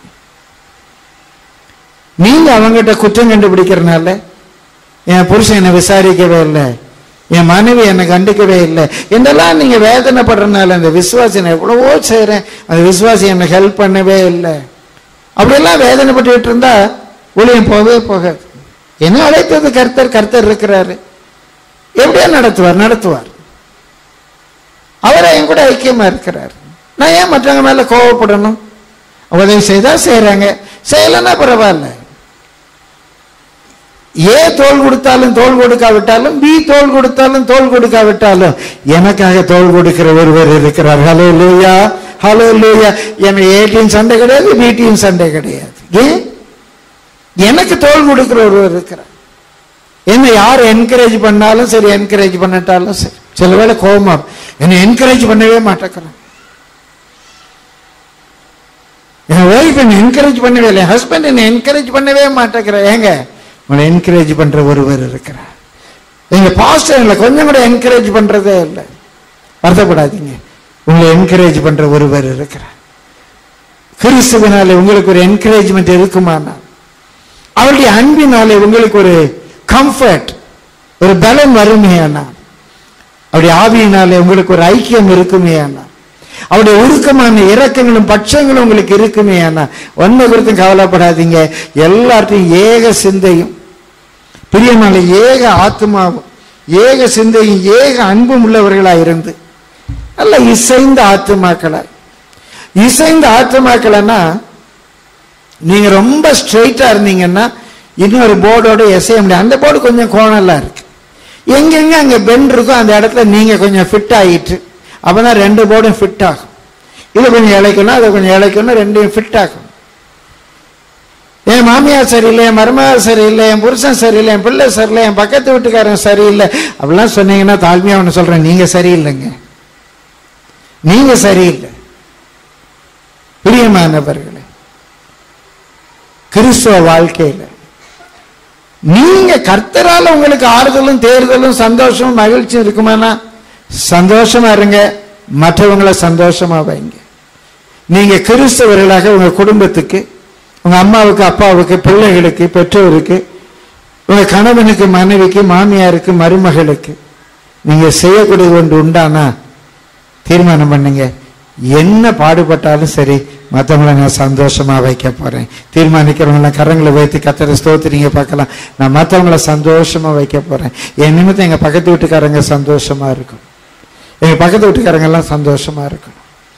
S1: நீங்க அவங்ககிட்ட குற்றம் கண்டுபிடிக்கிறனால என் புருஷன் என்னை விசாரிக்கவே இல்லை என் மனைவி என்னை கண்டுக்கவே இல்லை என்றெல்லாம் நீங்க வேதனைப்படுறதுனால அந்த விசுவாசி நான் எவ்வளவோ செய்றேன் அந்த விசுவாசி என்னை ஹெல்ப் பண்ணவே இல்லை அப்படியெல்லாம் வேதனைப்பட்டுக்கிட்டு இருந்தா ஊழியம் போகவே போகாது என்ன அழைத்தது கர்த்தர் கர்த்தர் இருக்கிறாரு எப்படியா நடத்துவார் நடத்துவார் அவரை என் கூட ஐக்கியமா இருக்கிறார் நான் ஏன் மற்றவங்க மேல கோவப்படணும் உதவி செய்தா செய்யறாங்க செய்யலைன்னா பரவாயில்ல ஏ தோல் கொடுத்தாலும் தோல் கொடுக்காவிட்டாலும் பி தோல் கொடுத்தாலும் தோல் கொடுக்காவிட்டாலும் எனக்காக தோல் கொடுக்கிற ஒருவர் இருக்கிறார் ஹலோ லூயா ஹலோ லூயா எனக்கு ஏடியும் சண்டை கிடையாது பிடியும் சண்டை கிடையாது ஏன் எனக்கு தோல் கொடுக்கிற ஒருவர் இருக்கிறார் என்ன யார் என்கரேஜ் பண்ணாலும் சரி என்கரேஜ் பண்ணட்டாலும் சரி சில வேளை கோபமா இருக்கும். என்னை என்கரேஜ் பண்ணவே மாட்டேங்கிறான் என் ஒய்ஃப் என்னை என்கரேஜ் பண்ணவே இல்லை என் ஹஸ்பண்ட் என்னை என்கரேஜ் பண்ணவே மாட்டேங்கிற ஏங்க உங்களை என்கரேஜ் பண்ற ஒருவர் இருக்கிறார் எங்க பாஸ்டர் எங்களை கொஞ்சம் கூட என்கரேஜ் பண்றதே இல்லை வருத்தப்படாதீங்க உங்களை என்கரேஜ் பண்ற ஒருவர் இருக்கிறார் கிறிஸ்துவனாலே உங்களுக்கு ஒரு என்கரேஜ்மெண்ட் இருக்குமானால் அவருடைய அன்பினாலே உங்களுக்கு ஒரு கம்ஃபர்ட் ஒரு பலம் வருமையானால் அவருடைய ஆவியினாலே உங்களுக்கு ஒரு ஐக்கியம் இருக்குமே ஆனா அவருடைய உருக்கமான இரக்கங்களும் பட்சங்களும் உங்களுக்கு இருக்குமே ஆனா ஒன்றை குறித்தும் கவலைப்படாதீங்க எல்லார்ட்டையும் ஏக சிந்தையும் பிரியமான ஏக ஆத்மாவும் ஏக சிந்தையும் ஏக அன்பும் உள்ளவர்களா இருந்து நல்ல இசைந்த ஆத்துமாக்களா இசைந்த ஆத்துமாக்களைன்னா நீங்க ரொம்ப ஸ்ட்ரெயிட்டா இருந்தீங்கன்னா இன்னொரு போர்டோட எசைய முடியாது அந்த போர்டு கொஞ்சம் கோணலா இருக்கு எங்கெங்க அங்க பெண்ட் இருக்கோ அந்த இடத்துல நீங்க கொஞ்சம் ஃபிட் ஆகிட்டு அப்பதான் ரெண்டு போர்டும் ஃபிட் ஆகும் இது கொஞ்சம் இழைக்கணும் அதை கொஞ்சம் இழைக்கணும் ரெண்டையும் ஃபிட் ஆகும் என் மாமியார் சரியில்லை என் மருமகள் சரியில்லை என் புருஷன் சரியில்லை என் பிள்ளை சரியில்லை என் பக்கத்து வீட்டுக்காரன் சரியில்லை அப்படிலாம் சொன்னீங்கன்னா தாழ்மையா ஒன்று சொல்றேன் நீங்க சரியில்லைங்க நீங்க சரியில்லை பிரியமானவர்களே கிறிஸ்துவ வாழ்க்கையில நீங்க கர்த்தரால உங்களுக்கு ஆறுதலும் தேர்தலும் சந்தோஷமும் மகிழ்ச்சியும் இருக்குமானா சந்தோஷமா இருங்க மற்றவங்களை சந்தோஷமா வைங்க நீங்க கிறிஸ்தவர்களாக உங்க குடும்பத்துக்கு உங்க அம்மாவுக்கு அப்பாவுக்கு பிள்ளைகளுக்கு பெற்றோருக்கு உங்க கணவனுக்கு மனைவிக்கு மாமியாருக்கு மருமகளுக்கு நீங்க செய்யக்கூடியது ஒன்று உண்டானா தீர்மானம் பண்ணுங்க என்ன பாடுபட்டாலும் சரி மற்றவங்களை நான் சந்தோஷமா வைக்க போறேன் தீர்மானிக்கிறவங்களை கரங்களை வைத்து கத்தரை ஸ்தோத்திரிங்க பார்க்கலாம் நான் மற்றவங்களை சந்தோஷமா வைக்க போறேன் என் நிமித்தம் எங்க பக்கத்து வீட்டுக்காரங்க சந்தோஷமா இருக்கும் எங்க பக்கத்து வீட்டுக்காரங்க எல்லாம் சந்தோஷமா இருக்கணும்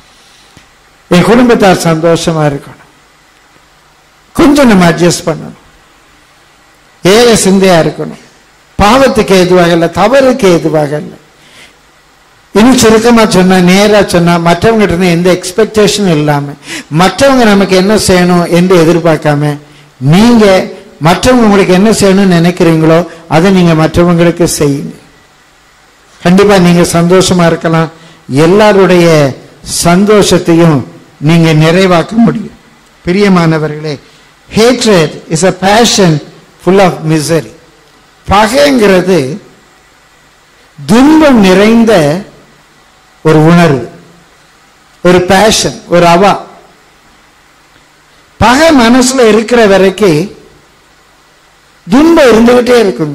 S1: என் குடும்பத்தார் சந்தோஷமா இருக்கணும் கொஞ்சம் நம்ம அட்ஜஸ்ட் பண்ணணும் ஏக சிந்தையா இருக்கணும் பாவத்துக்கு எதுவாக இல்லை தவறுக்கு எதுவாக இல்லை இன்னும் சுருக்கமா சொன்னா நேரா சொன்னா மற்றவங்க கிட்ட இருந்து எந்த எக்ஸ்பெக்டேஷனும் இல்லாம மற்றவங்க நமக்கு என்ன செய்யணும் என்று எதிர்பார்க்காம நீங்க மற்றவங்க உங்களுக்கு என்ன செய்யணும்னு நினைக்கிறீங்களோ அதை நீங்க மற்றவங்களுக்கு செய்யுங்க கண்டிப்பா நீங்க சந்தோஷமா இருக்கலாம் எல்லாருடைய சந்தோஷத்தையும் நீங்க நிறைவாக்க முடியும் பிரியமானவர்களே hatred is a passion full of misery பகைங்கிறது துன்பம் நிறைந்த ஒரு உணர்வு ஒரு பேஷன் ஒரு அவா பகை மனசுல இருக்கிற வரைக்கும் துன்பம் இருந்துகிட்டே இருக்குங்க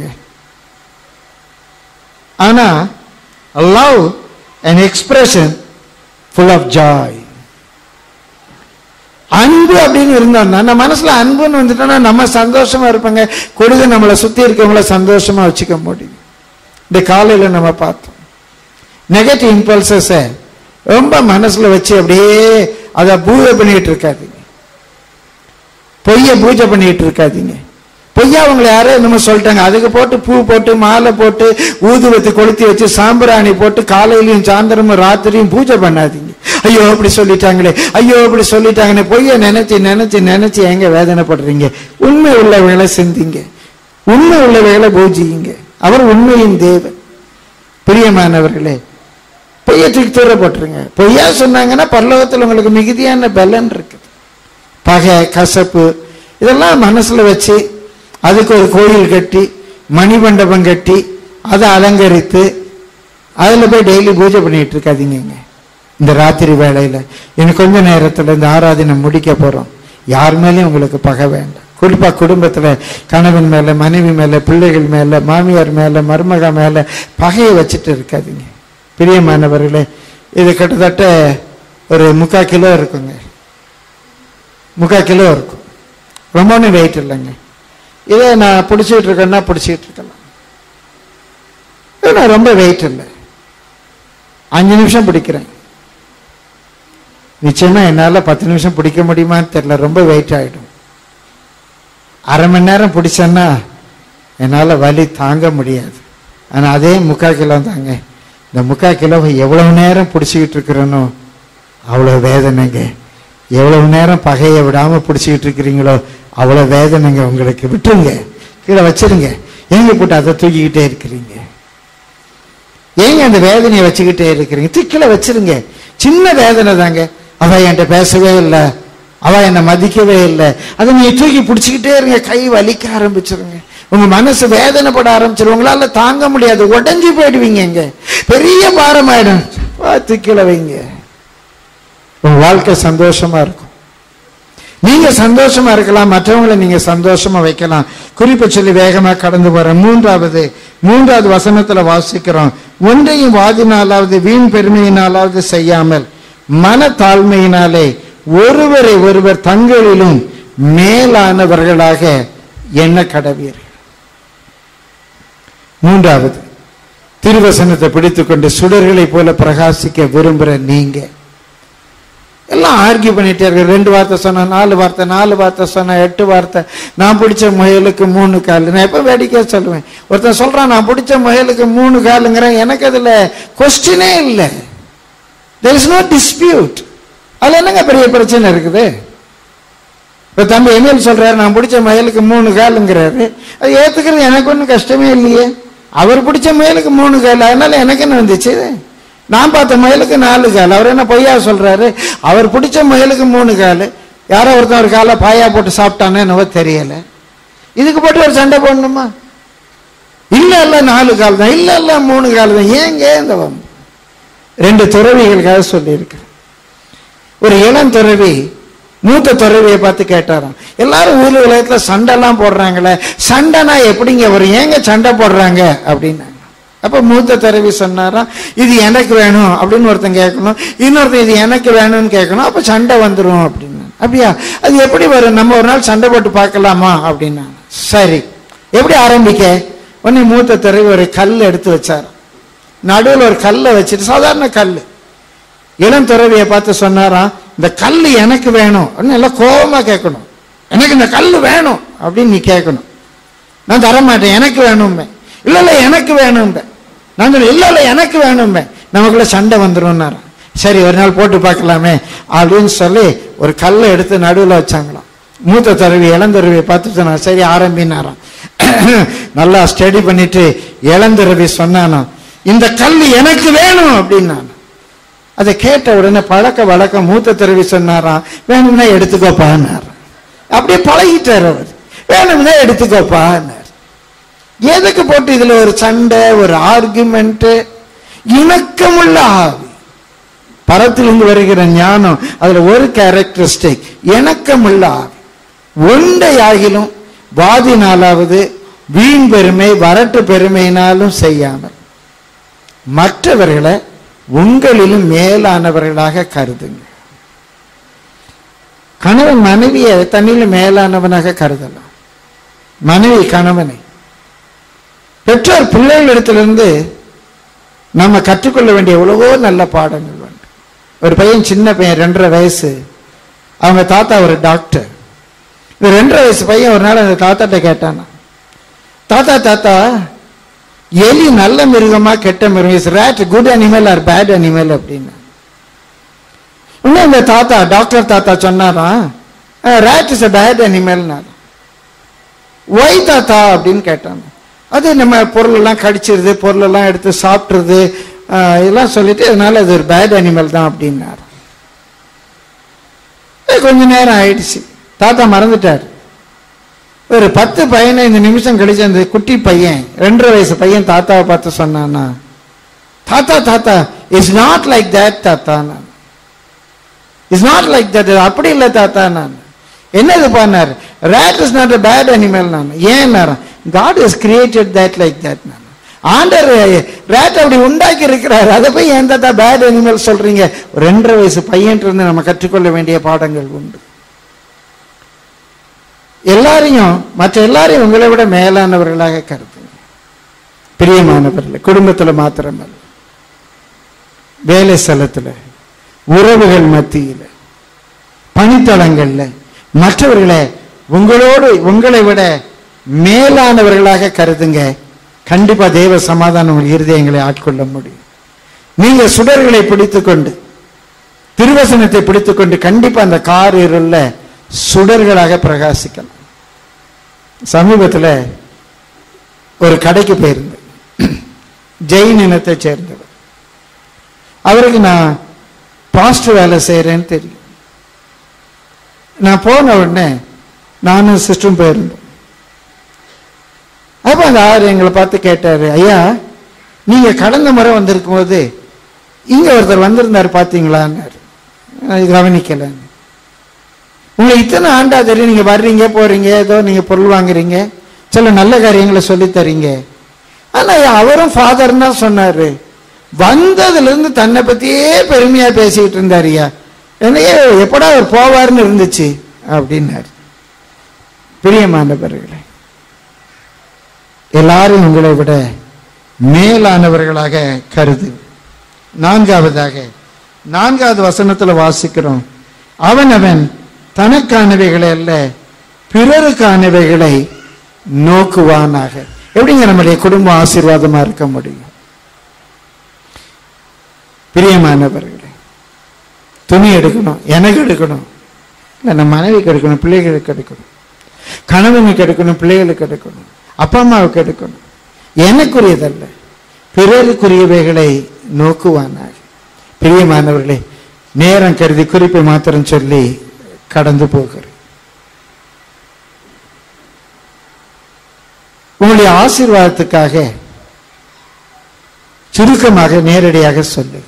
S1: ஆனா love an expression full of joy அன்பு அப்படின்னு இருந்தோம்னா நம்ம மனசுல அன்புன்னு வந்துட்டோம்னா நம்ம சந்தோஷமா இருப்பாங்க கொடுத்து நம்மளை சுத்தி இருக்கவங்கள சந்தோஷமா வச்சுக்க முடியும் இந்த காலையில நம்ம பார்த்தோம் நெகட்டிவ் இம்பல்சஸை ரொம்ப மனசுல வச்சு அப்படியே அதை பூஜை பண்ணிட்டு இருக்காதீங்க பொய்ய பூஜை பண்ணிட்டு இருக்காதீங்க பொய்யா அவங்களை யாரோ என்னமோ சொல்லிட்டாங்க அதுக்கு போட்டு பூ போட்டு மாலை போட்டு ஊதுவத்தி கொளுத்தி வச்சு சாம்பிராணி போட்டு காலையிலையும் சாயந்தரமும் ராத்திரியும் பூஜை பண்ணாதீங்க ஐயோ அப்படி சொல்லிட்டாங்களே ஐயோ அப்படி சொல்லிட்டாங்கன்னு பொய்ய நினைச்சு நினைச்சு நினைச்சு எங்க வேதனைப்படுறீங்க உண்மை உள்ளவைகளை சிந்திங்க உண்மை உள்ளவைகளை பூஜியுங்க அவர் உண்மையின் தேவன் பிரியமானவர்களே பொய்யை தூக்கி தூர போட்டுருங்க பொய்யா சொன்னாங்கன்னா பரலோகத்தில் உங்களுக்கு மிகுதியான பலன் இருக்குது பகை கசப்பு இதெல்லாம் மனசுல வச்சு அதுக்கு ஒரு கோயில் கட்டி மணிமண்டபம் கட்டி அதை அலங்கரித்து அதில் போய் டெய்லி பூஜை பண்ணிட்டு இருக்காதீங்க இந்த ராத்திரி வேளையில இன்னும் கொஞ்ச நேரத்தில் இந்த ஆராதனை முடிக்க போறோம் யார் மேலேயும் உங்களுக்கு பகை வேண்டாம் குறிப்பா குடும்பத்துல கணவன் மேல மனைவி மேல பிள்ளைகள் மேல மாமியார் மேல மருமக மேல பகையை வச்சுட்டு இருக்காதீங்க பிரியமானவர்களே இது கிட்டத்தட்ட ஒரு முக்கால் கிலோ இருக்குங்க முக்கால் கிலோ இருக்கும் ரொம்ப ஒன்றும் வெயிட் இல்லைங்க இதே நான் பிடிச்சிட்டு இருக்கேன்னா பிடிச்சிட்டு இருக்கலாம் இது நான் ரொம்ப வெயிட் இல்லை அஞ்சு நிமிஷம் பிடிக்கிறேன் நிச்சயமா என்னால பத்து நிமிஷம் பிடிக்க முடியுமான்னு தெரியல ரொம்ப வெயிட் ஆயிடும் அரை மணி நேரம் பிடிச்சேன்னா என்னால வலி தாங்க முடியாது ஆனா அதே முக்கால் கிலோ தாங்க இந்த முக்கால் கிலோவை எவ்வளவு நேரம் பிடிச்சிக்கிட்டு இருக்கிறேனோ அவ்வளவு வேதனைங்க எவ்வளவு நேரம் பகையை விடாம பிடிச்சிக்கிட்டு இருக்கிறீங்களோ அவ்வளவு வேதனைங்க உங்களுக்கு விட்டுருங்க கீழே வச்சிருங்க ஏங்க போட்டு அதை தூக்கிக்கிட்டே இருக்கிறீங்க ஏங்க அந்த வேதனையை வச்சுக்கிட்டே இருக்கிறீங்க தூக்கில வச்சிருங்க சின்ன வேதனை தாங்க அவ என்கிட்ட பேசவே இல்லை அவ என்னை மதிக்கவே இல்லை அதை நீ தூக்கி பிடிச்சிக்கிட்டே இருங்க கை வலிக்க ஆரம்பிச்சிருங்க உங்க மனசு வேதனைப்பட ஆரம்பிச்சிடும் உங்களால தாங்க முடியாது உடஞ்சி போயிடுவீங்க இங்க பெரிய பாரம் ஆயிடும் தூக்கில வைங்க உங்க வாழ்க்கை சந்தோஷமா இருக்கும் நீங்க சந்தோஷமா இருக்கலாம் மற்றவங்களை நீங்க சந்தோஷமா வைக்கலாம் குறிப்பு சொல்லி வேகமா கடந்து போறேன் மூன்றாவது மூன்றாவது வசனத்துல வாசிக்கிறோம் ஒன்றையும் வாதினாலாவது வீண் பெருமையினாலாவது செய்யாமல் மன தாழ்மையினாலே ஒருவரை ஒருவர் தங்களிலும் மேலானவர்களாக எண்ண கடவீர்கள் மூன்றாவது திருவசனத்தை பிடித்துக்கொண்டு சுடர்களைப் போல பிரகாசிக்க விரும்புகிற நீங்க எல்லாம் ஆர்கியூ பண்ணிட்டே இருக்கு ரெண்டு வார்த்தை சொன்னா நாலு வார்த்தை நாலு வார்த்தை சொன்னா எட்டு வார்த்தை நான் பிடிச்ச முயலுக்கு மூணு கால் நான் எப்போ வேடிக்கை சொல்லுவேன் ஒருத்தன் சொல்றான் நான் பிடிச்ச முயலுக்கு மூணு காலுங்கிறேன் எனக்கு அதுல கொஸ்டினே இல்லை தெர் இஸ் நோ டிஸ்பியூட் அதுல என்னங்க பெரிய பிரச்சனை இருக்குது இப்போ தம்பி எமில் சொல்றாரு நான் பிடிச்ச முயலுக்கு மூணு காலுங்கிறாரு அது ஏத்துக்கிறது எனக்கு ஒன்றும் கஷ்டமே இல்லையே அவர் பிடிச்ச முயலுக்கு மூணு கால் அதனால எனக்கு என்ன வந்துச்சு நான் பார்த்த முயலுக்கு நாலு கால் அவர் என்ன பொய்யா சொல்றாரு அவர் பிடிச்ச முயலுக்கு மூணு கால் யாரோ ஒருத்தன் ஒரு காலை பாயா போட்டு சாப்பிட்டானே என்னவோ தெரியல இதுக்கு போட்டு ஒரு சண்டை போடணுமா இல்ல இல்ல நாலு கால் தான் இல்ல இல்ல மூணு கால் தான் ஏங்க இந்த வம்பு ரெண்டு துறவிகளுக்காக சொல்லியிருக்கிறேன் ஒரு இளம் துறவி மூத்த துறவியை பார்த்து கேட்டாராம் எல்லாரும் ஊர் உலகத்துல சண்டைலாம் போடுறாங்களே சண்டைனா எப்படிங்க வரும் ஏங்க சண்டை போடுறாங்க அப்படின்னாங்க அப்ப மூத்த துறவி சொன்னாராம் இது எனக்கு வேணும் அப்படின்னு ஒருத்தன் கேட்கணும் இன்னொருத்தன் இது எனக்கு வேணும்னு கேட்கணும் அப்ப சண்டை வந்துடும் அப்படின்னா அப்படியா அது எப்படி வரும் நம்ம ஒரு நாள் சண்டை போட்டு பார்க்கலாமா அப்படின்னா சரி எப்படி ஆரம்பிக்க உடனே மூத்த துறவி ஒரு கல் எடுத்து வச்சாராம் நடுவில் ஒரு கல்லை வச்சுட்டு சாதாரண கல் இளம் துறவியை பார்த்து சொன்னாராம் இந்த கல் எனக்கு வேணும் அப்படின்னு எல்லாம் கோபமா கேட்கணும் எனக்கு இந்த கல் வேணும் அப்படின்னு நீ கேட்கணும் நான் தர மாட்டேன் எனக்கு வேணும்பே இல்ல இல்ல எனக்கு வேணும்பே நான் சொல்ல இல்ல இல்ல எனக்கு வேணும்பே நமக்குள்ள சண்டை வந்துரும்னாராம் சரி ஒரு நாள் போட்டு பார்க்கலாமே அப்படின்னு சொல்லி ஒரு கல்லை எடுத்து நடுவில் வச்சாங்களாம் மூத்த துறவி இளந்துறவியை பார்த்து சொன்னான் சரி ஆரம்பினாராம் நல்லா ஸ்டடி பண்ணிட்டு இளந்துறவி சொன்னானா இந்த கல் எனக்கு வேணும் அப்படின்னான் அதை கேட்ட உடனே பழக்க வழக்கம் மூத்த துறவி சொன்னாராம் வேணும்னா எடுத்துக்கோப்பான்னார் அப்படியே பழகிட்டார் அவர் வேணும்னா எடுத்துக்கோப்பான்னார் எதுக்கு போட்டு இதுல ஒரு சண்டை ஒரு ஆர்குமெண்ட் இணக்கமுள்ள ஆவி பரத்திலிருந்து வருகிற ஞானம் அதுல ஒரு கேரக்டரிஸ்டிக் இணக்கமுள்ள ஆவி ஒன்றை ஆகிலும் வாதினாலாவது வீண் பெருமை வரட்டு பெருமையினாலும் செய்யாமல் மற்றவர்களை உங்களிலும் மேலானவர்களாக கருதுங்க கணவன் மனைவியை தன்னில மேலானவனாக கருதலாம் மனைவி கணவனை பெற்றோர் பிள்ளைகளிடத்திலிருந்து நம்ம கற்றுக்கொள்ள வேண்டிய எவ்வளவோ நல்ல பாடங்கள் உண்டு ஒரு பையன் சின்ன பையன் ரெண்டரை வயசு அவங்க தாத்தா ஒரு டாக்டர் இந்த ரெண்டரை வயசு பையன் ஒரு நாள் அந்த தாத்தாட்ட கேட்டானா தாத்தா தாத்தா எலி நல்ல மிருகமா கெட்ட மிருகம் is rat good animal or bad animal அப்படின்னு இன்னும் இந்த தாத்தா டாக்டர் தாத்தா சொன்னாரா ரேட் இஸ் அ பேட் அனிமல்னா ஒய் தாத்தா அப்படின்னு கேட்டாங்க அது நம்ம பொருளெல்லாம் கடிச்சிருது பொருளெல்லாம் எடுத்து சாப்பிட்றது எல்லாம் சொல்லிட்டு அதனால அது ஒரு பேட் அனிமல் தான் அப்படின்னாரு ஏய், கொஞ்ச நேரம் ஆயிடுச்சு தாத்தா மறந்துட்டார் ஒரு பத்து பதினைந்து நிமிஷம் கழிச்சு அந்த குட்டி பையன் ரெண்டரை வயசு பையன் தாத்தாவை பார்த்து சொன்னானா தாத்தா தாத்தா இஸ் நாட் லைக் தேட் தாத்தா நான் இஸ் நாட் லைக் தட் அப்படி இல்லை தாத்தா நான் என்னது பண்ணார் rat is not a bad animal நான் ஏன் God is created that like that நான் ஆண்டர் ரேட் அப்படி உண்டாக்கி இருக்கிறார் அதை போய் ஏன் தாத்தா பேட் அனிமல் சொல்றீங்க ஒரு ரெண்டரை வயசு பையன் இருந்து நம்ம கற்றுக்கொள்ள வேண்டிய பாடங்கள் உண்டு எல்லாரையும் மற்ற எல்லாரையும் உங்களை விட மேலானவர்களாக கருதுங்க பிரியமானவர்கள் குடும்பத்துல மாத்திரமல்ல வேலை ஸ்தலத்துல உறவுகள் மத்தியில பணித்தளங்கள்ல மற்றவர்களை உங்களோடு உங்களை விட மேலானவர்களாக கருதுங்க கண்டிப்பா தேவ சமாதானம் உங்கள் இருதயங்களை ஆட்கொள்ள முடியும் நீங்க சுடர்களை பிடித்துக்கொண்டு திருவசனத்தை பிடித்துக்கொண்டு கண்டிப்பா அந்த கார் இருள சுடர்களாக பிரகாசிக்கலாம் சமீபத்தில் ஒரு கடைக்கு போயிருந்தேன் ஜெயின் இனத்தை சேர்ந்தவர் அவருக்கு நான் பாஸ்டர் வேலை செய்கிறேன்னு தெரியும் நான் போன உடனே நானும் சிஸ்டரும் போயிருந்தோம் அப்போ அந்த ஆறு எங்களை பார்த்து கேட்டாரு ஐயா நீங்க கடந்த முறை வந்திருக்கும் போது இங்க ஒருத்தர் வந்திருந்தார் பார்த்தீங்களான்னாரு நான் கவனிக்கலன்னு உங்களை இத்தனை ஆண்டா தெரியும் நீங்க வர்றீங்க போறீங்க ஏதோ நீங்க பொருள் வாங்குறீங்க சில நல்ல காரியங்களை சொல்லி தரீங்க ஆனா அவரும் ஃபாதர் தான் சொன்னாரு வந்ததுல இருந்து தன்னை பத்தியே பெருமையா பேசிக்கிட்டு இருந்தாருயா என்னையே எப்படா அவர் போவார்னு இருந்துச்சு அப்படின்னாரு பிரியமானவர்களே எல்லாரும் உங்களை விட மேலானவர்களாக கருது நான்காவதாக நான்காவது வசனத்துல வாசிக்கிறோம் அவன் அவன் தனக்கானவைகளை அல்ல பிறருக்கானவைகளை நோக்குவானாக எப்படிங்க நம்முடைய குடும்பம் ஆசீர்வாதமா இருக்க முடியும் பிரியமானவர்களே துணி எடுக்கணும் எனக்கு எடுக்கணும் இல்லை நம்ம மனைவிக்கு எடுக்கணும் பிள்ளைகளுக்கு எடுக்கணும் கணவனுக்கு எடுக்கணும் பிள்ளைகளுக்கு எடுக்கணும் அப்பா அம்மாவுக்கு எடுக்கணும் எனக்குரியதல்ல பிறருக்குரியவைகளை நோக்குவானாக பிரியமானவர்களே நேரம் கருதி குறிப்பை மாத்திரம் சொல்லி கடந்து போகிறேன் உங்களுடைய ஆசீர்வாதத்துக்காக சுருக்கமாக நேரடியாக சொல்லு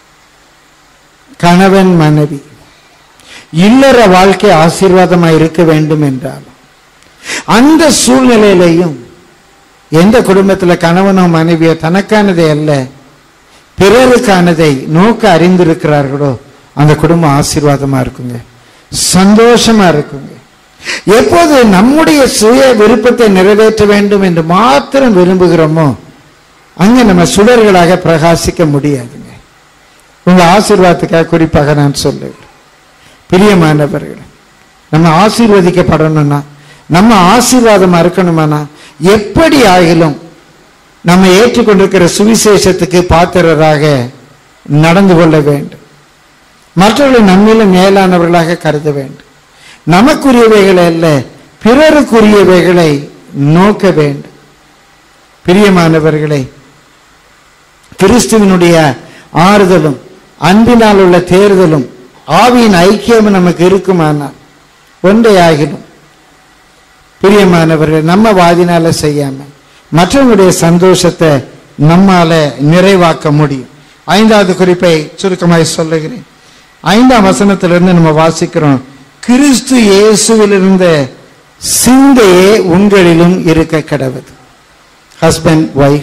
S1: கணவன் மனைவி இல்லற வாழ்க்கை ஆசீர்வாதமாக இருக்க வேண்டும் என்றாலும் அந்த சூழ்நிலையிலையும் எந்த குடும்பத்துல கணவனோ மனைவியோ தனக்கானதை அல்ல பிறருக்கானதை நோக்க அறிந்திருக்கிறார்களோ அந்த குடும்பம் ஆசீர்வாதமா இருக்குங்க சந்தோஷமா இருக்குங்க எப்போது நம்முடைய சுய விருப்பத்தை நிறைவேற்ற வேண்டும் என்று மாத்திரம் விரும்புகிறோமோ அங்க நம்ம சுடர்களாக பிரகாசிக்க முடியாதுங்க உங்க ஆசீர்வாதத்துக்காக குறிப்பாக நான் சொல்லுகிறேன் பிரியமானவர்கள் நம்ம ஆசீர்வதிக்கப்படணும்னா நம்ம ஆசீர்வாதமா இருக்கணுமானா எப்படி ஆகிலும் நம்ம ஏற்றுக்கொண்டிருக்கிற சுவிசேஷத்துக்கு பாத்திரராக நடந்து கொள்ள வேண்டும் மற்றவர்களை நம்மிலும் மேலானவர்களாக கருத வேண்டும் நமக்குரியவைகளை அல்ல பிறருக்குரியவைகளை நோக்க வேண்டும் பிரியமானவர்களை கிறிஸ்துவனுடைய ஆறுதலும் அன்பினால் உள்ள தேர்தலும் ஆவியின் ஐக்கியமும் நமக்கு இருக்குமானால் ஒன்றை ஆகிடும் பிரியமானவர்கள் நம்ம வாதினால செய்யாம மற்றவங்களுடைய சந்தோஷத்தை நம்மால நிறைவாக்க முடியும் ஐந்தாவது குறிப்பை சுருக்கமாய் சொல்லுகிறேன் ஐந்தாம் வசனத்திலிருந்து நம்ம வாசிக்கிறோம் கிறிஸ்து இயேசுவில் இருந்த சிந்தையே உங்களிலும் இருக்க கடவுது ஹஸ்பண்ட் ஒய்ஃப்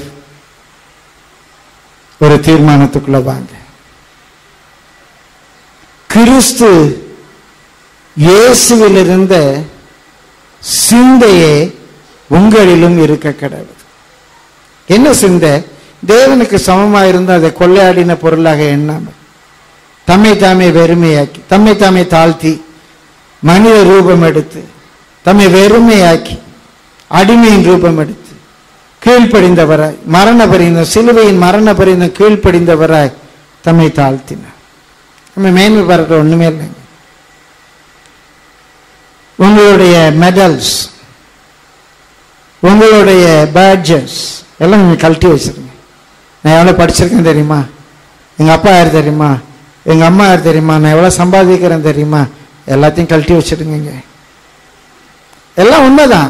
S1: ஒரு தீர்மானத்துக்குள்ள வாங்க கிறிஸ்து இயேசுவில் இருந்த சிந்தையே உங்களிலும் இருக்க கடவுள் என்ன சிந்தை தேவனுக்கு சமமாக இருந்து அதை கொள்ளையாடின பொருளாக எண்ணாமல் தம்மை தாமே வெறுமையாக்கி தம்மை தாமே தாழ்த்தி மனித ரூபம் எடுத்து தம்மை வெறுமையாக்கி அடிமையின் ரூபம் எடுத்து கீழ்ப்படிந்தவராய் மரண பரிந்தம் சிலுவையின் மரண பரிந்தம் கீழ்ப்படிந்தவராய் தம்மை தாழ்த்தினார் நம்ம மேன்மை பாராட்ட ஒண்ணுமே இல்லைங்க உங்களுடைய மெடல்ஸ் உங்களுடைய பேட்ஜஸ் எல்லாம் நீங்கள் கழட்டி வச்சிருங்க நான் எவ்வளோ படிச்சிருக்கேன் தெரியுமா எங்கள் அப்பா யார் தெரியுமா எங்கள் அம்மா யார் தெரியுமா நான் எவ்வளோ சம்பாதிக்கிறேன் தெரியுமா எல்லாத்தையும் கழட்டி வச்சிருங்க எல்லாம் உண்மைதான்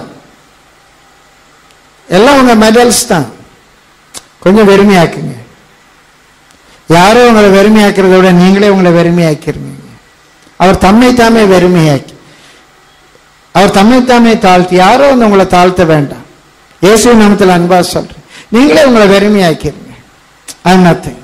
S1: எல்லாம் உங்க மெடல்ஸ் தான் கொஞ்சம் வெறுமையாக்குங்க யாரோ உங்களை வெறுமையாக்குறத விட நீங்களே உங்களை வெறுமையாக்கிருங்க அவர் தம்மை தாமே வெறுமையாக்கி அவர் தம்மை தாமே தாழ்த்தி யாரோ வந்து உங்களை தாழ்த்த வேண்டாம் இயேசு நாமத்தில் அன்பா சொல்றேன் நீங்களே உங்களை வெறுமையாக்கிருங்க அது நத்திங்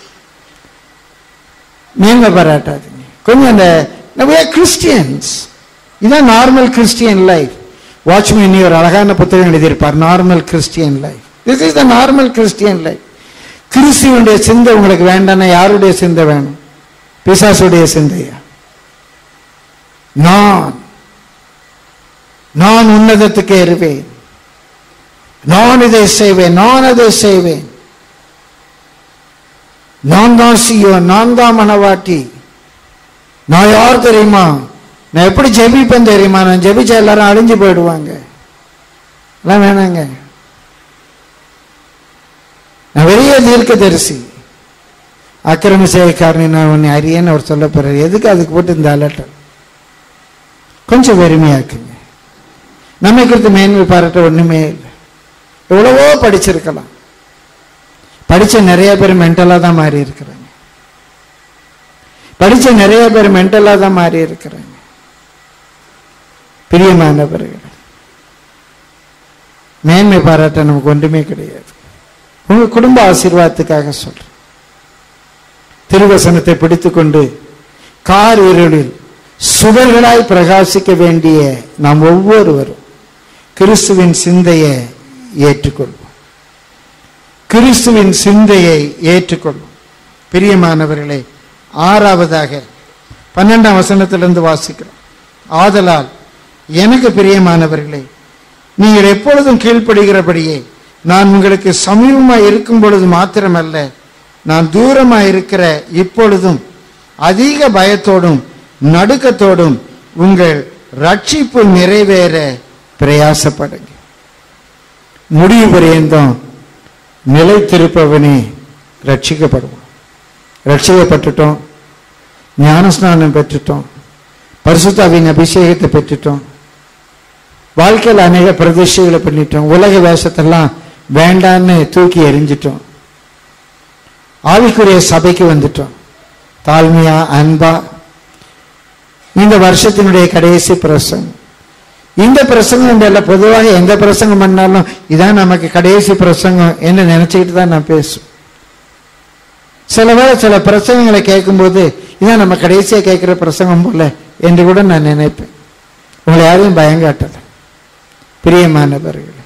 S1: மேன்மை பாராட்டாதீங்க கொஞ்சம் அந்த நம்ம கிறிஸ்டியன்ஸ் இதான் நார்மல் கிறிஸ்டியன் லைஃப் வாட்ச்மேன் ஒரு அழகான புத்தகம் எழுதியிருப்பார் normal Christian life this is the normal Christian life கிறிஸ்துவனுடைய சிந்தை உங்களுக்கு வேண்டாம்னா யாருடைய சிந்தை வேணும் பிசாசுடைய சிந்தையா நான் நான் உன்னதத்துக்கு ஏறுவேன் நான் இதை செய்வேன் நான் அதை செய்வேன் நான் தான் சியோன் நான் தான் மனவாட்டி நான் யார் தெரியுமா நான் எப்படி ஜெபிப்பேன் தெரியுமா நான் ஜெபிச்சா எல்லாரும் அழிஞ்சு போயிடுவாங்க எல்லாம் வேணாங்க நான் பெரிய தீர்க்க தரிசி அக்கிரம செய்யக்காரனை நான் உன்னை அறியேன்னு அவர் சொல்ல போறாரு எதுக்கு அதுக்கு போட்டு இந்த அலட்டம் கொஞ்சம் வெறுமையாக்குங்க நம்மை குறித்து மேன்மை பாராட்ட ஒண்ணுமே இல்லை எவ்வளவோ படிச்சிருக்கலாம் படிச்ச நிறைய பேர் மென்டலா தான் மாறி இருக்கிறாங்க படிச்ச நிறைய பேர் மென்டலா தான் மாறி இருக்கிறாங்க பிரியமானவர்கள் மேன்மை பாராட்ட நமக்கு ஒன்றுமே கிடையாது உங்க குடும்ப ஆசீர்வாதத்துக்காக சொல்றேன் திருவசனத்தை பிடித்துக்கொண்டு கார் இருளில் சுடர்களாய் பிரகாசிக்க வேண்டிய நாம் ஒவ்வொருவரும் கிறிஸ்துவின் சிந்தையை ஏற்றுக்கொள்வோம் கிறிஸ்துவின் சிந்தையை ஏற்றுக்கொள்வோம் பிரியமானவர்களே ஆறாவதாக பன்னெண்டாம் வசனத்திலிருந்து வாசிக்கிறோம் ஆதலால் எனக்கு பிரியமானவர்களே நீங்கள் எப்பொழுதும் கீழ்ப்படுகிறபடியே நான் உங்களுக்கு சமீபமாக இருக்கும் பொழுது மாத்திரமல்ல நான் தூரமாக இருக்கிற இப்பொழுதும் அதிக பயத்தோடும் நடுக்கத்தோடும் உங்கள் ரட்சிப்பு நிறைவேற பிரயாசப்படுங்க முடிவு பரியந்தம் நிலைத்திருப்பவனே ரட்சிக்கப்படுவோம் ரட்சிக்கப்பட்டுட்டோம் ஞானஸ்நானம் பெற்றுட்டோம் பரிசுத்தாவின் அபிஷேகத்தை பெற்றுட்டோம் வாழ்க்கையில் அநேக பிரதிஷ்டைகளை பண்ணிட்டோம் உலக வேஷத்தெல்லாம் வேண்டான்னு தூக்கி எறிஞ்சிட்டோம் ஆவிக்குரிய சபைக்கு வந்துட்டோம் தாழ்மையா அன்பா இந்த வருஷத்தினுடைய கடைசி பிரசங்கம் இந்த பிரசங்கம் இல்ல பொதுவாக எந்த பிரசங்கம் பண்ணாலும் இதான் நமக்கு கடைசி பிரசங்கம் என்று நினைச்சுக்கிட்டு தான் நான் பேசுவேன் சில வேளை சில பிரசங்கங்களை கேட்கும்போது இதான் நம்ம கடைசியா கேட்கிற பிரசங்கம் போல என்று கூட நான் நினைப்பேன் உங்களை யாரையும் பயங்காட்டல பிரியமானவர்களே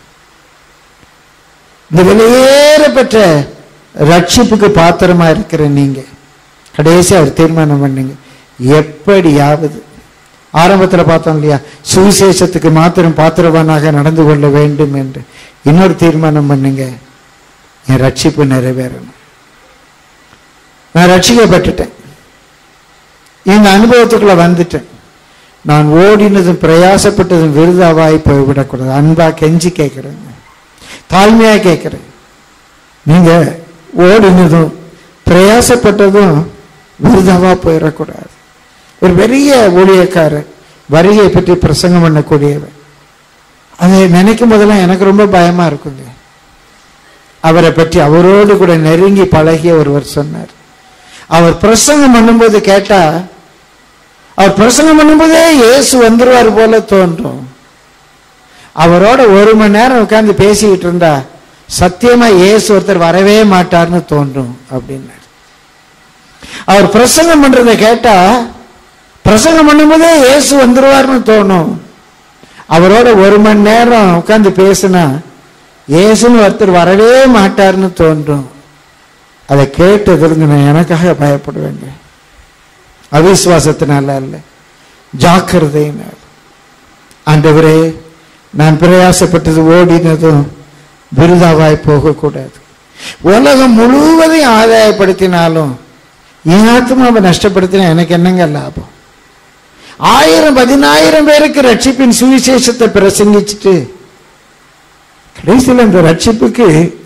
S1: இந்த வெளியேறப்பட்ட ரட்சிப்புக்கு பாத்திரமா இருக்கிற நீங்க கடைசியா ஒரு தீர்மானம் பண்ணீங்க எப்படியாவது ஆரம்பத்துல பார்த்தோம் இல்லையா சுவிசேஷத்துக்கு மாத்திரம் பாத்திரவானாக நடந்து கொள்ள வேண்டும் என்று இன்னொரு தீர்மானம் பண்ணுங்க என் ரட்சிப்பு நிறைவேறணும் நான் ரட்சிக்கப்பட்டுட்டேன் இந்த அனுபவத்துக்குள்ள வந்துட்டேன் நான் ஓடினதும் பிரயாசப்பட்டதும் விருதாவாய் போய்விடக்கூடாது அன்பா கெஞ்சி கேட்கிறேங்க தாழ்மையா கேட்கிறேன் நீங்க ஓடினதும் பிரயாசப்பட்டதும் விருதாவா போயிடக்கூடாது ஒரு பெரிய ஊழியக்காரர் வருகையை பற்றி பிரசங்கம் பண்ணக்கூடியவர் அதை நினைக்கும் போதெல்லாம் எனக்கு ரொம்ப பயமா இருக்குங்க அவரை பற்றி அவரோடு கூட நெருங்கி பழகிய ஒருவர் சொன்னார் அவர் பிரசங்கம் பண்ணும்போது கேட்டா அவர் பிரசங்கம் பண்ணும்போதே இயேசு வந்துருவார் போல தோன்றும் அவரோட ஒரு மணி நேரம் உட்கார்ந்து பேசிக்கிட்டு இருந்தா சத்தியமா இயேசு ஒருத்தர் வரவே மாட்டார்னு தோன்றும் அப்படின்னார் அவர் பிரசங்கம் பண்றதை கேட்டா பிரசங்கம் பண்ணும்போதே இயேசு வந்துருவார்னு தோணும் அவரோட ஒரு மணி நேரம் உட்கார்ந்து பேசினா இயேசுன்னு ஒருத்தர் வரவே மாட்டார்னு தோன்றும் அதை கேட்டதுங்க நான் எனக்காக பயப்படுவேங்க அவிசுவாசத்தினால அல்ல ஜாக்கிரதையினால் ஆண்டவரே நான் பிரயாசப்பட்டது ஓடினதும் விருதாவாய் போகக்கூடாது உலகம் முழுவதையும் ஆதாயப்படுத்தினாலும் என் ஆத்மாவை நஷ்டப்படுத்தினா எனக்கு என்னங்க லாபம் ஆயிரம் பதினாயிரம் பேருக்கு ரட்சிப்பின் சுவிசேஷத்தை பிரசங்கிச்சுட்டு கடைசியில் அந்த ரட்சிப்புக்கு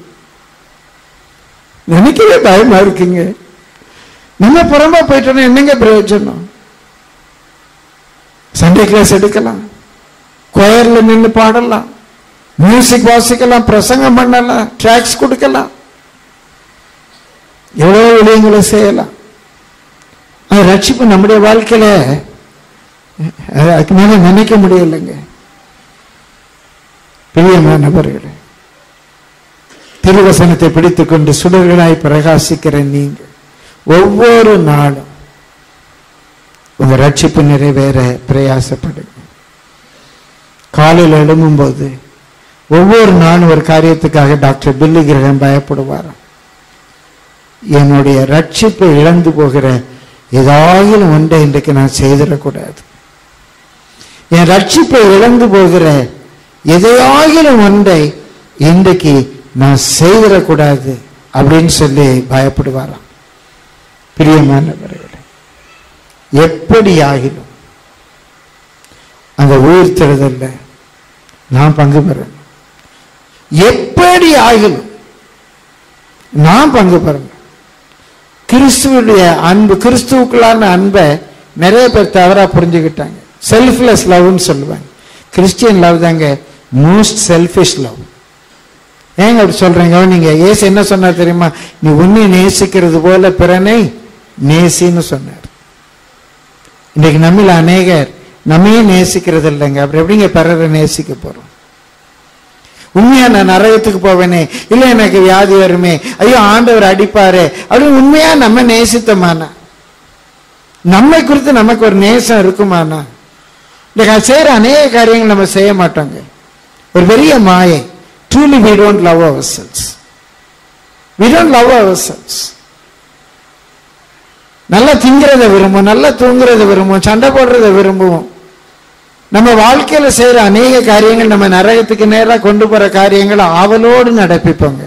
S1: நினைக்கவே பயமா இருக்குங்க நம்ம புறம்பா போயிட்டோம்னா என்னங்க பிரயோஜனம் சண்டே கிளாஸ் எடுக்கலாம் கோயர்ல நின்று பாடலாம் மியூசிக் வாசிக்கலாம் பிரசங்கம் பண்ணலாம் ட்ராக்ஸ் கொடுக்கலாம் எவ்வளவு விடயங்களை செய்யலாம் அது ரட்சிப்பு நம்முடைய வாழ்க்கையில அது அதுக்கு மேல நினைக்க முடியலைங்க பிரியமான நபர்களே திருவசனத்தை பிடித்துக்கொண்டு சுடர்களாய் பிரகாசிக்கிற நீங்கள் ஒவ்வொரு நாளும் உங்க ரட்சிப்பு நிறைவேற பிரயாசப்படுங்க காலையில் எழும்பும்போது ஒவ்வொரு நாளும் ஒரு காரியத்துக்காக டாக்டர் பில்லி கிரகம் பயப்படுவாராம் என்னுடைய ரட்சிப்பை இழந்து போகிற ஏதாவது ஒன்றை இன்றைக்கு நான் செய்திடக்கூடாது என் ரட்சிப்பை இழந்து போகிற எதையாகிலும் ஒன்றை இன்றைக்கு நான் செய்திடக்கூடாது அப்படின்னு சொல்லி பயப்படுவாராம் பிரியமானவர்களே எப்படி ஆகிலும் அந்த உயிர் தெழுதல்ல நான் பங்கு பெறணும் எப்படி ஆகிலும் நான் பங்கு பெறணும் கிறிஸ்துவுடைய அன்பு கிறிஸ்துவுக்குள்ளான அன்பை நிறைய பேர் தவறா புரிஞ்சுக்கிட்டாங்க செல்ஃப்லெஸ் லவ்னு சொல்லுவாங்க கிறிஸ்டியன் லவ் தாங்க மோஸ்ட் செல்ஃபிஷ் லவ் ஏங்க அப்படி சொல்றீங்க நீங்க ஏசு என்ன சொன்னார் தெரியுமா நீ உன்னை நேசிக்கிறது போல பிறனை நேசின்னு சொன்னார் இன்னைக்கு நம்மில் அநேகர் நம்மையே நேசிக்கிறது இல்லைங்க அப்புறம் எப்படிங்க பிறரை நேசிக்க போறோம் உண்மையா நான் நரகத்துக்கு போவேனே இல்ல எனக்கு வியாதி வருமே ஐயோ ஆண்டவர் அடிப்பாரு அப்படின்னு உண்மையா நம்ம நேசித்தோமானா நம்மை குறித்து நமக்கு ஒரு நேசம் இருக்குமானா இன்னைக்கு அது செய்யற அநேக காரியங்கள் நம்ம செய்ய மாட்டோங்க ஒரு பெரிய மாயை truly we don't love ourselves we don't love ourselves நல்லா திங்கிறத விரும்பும் நல்லா தூங்குறத விரும்பும் சண்டை போடுறத விரும்புவோம் நம்ம வாழ்க்கையில செய்யற அநேக காரியங்கள் நம்ம நரகத்துக்கு நேரா கொண்டு போற காரியங்களை ஆவலோடு நடப்பிப்போங்க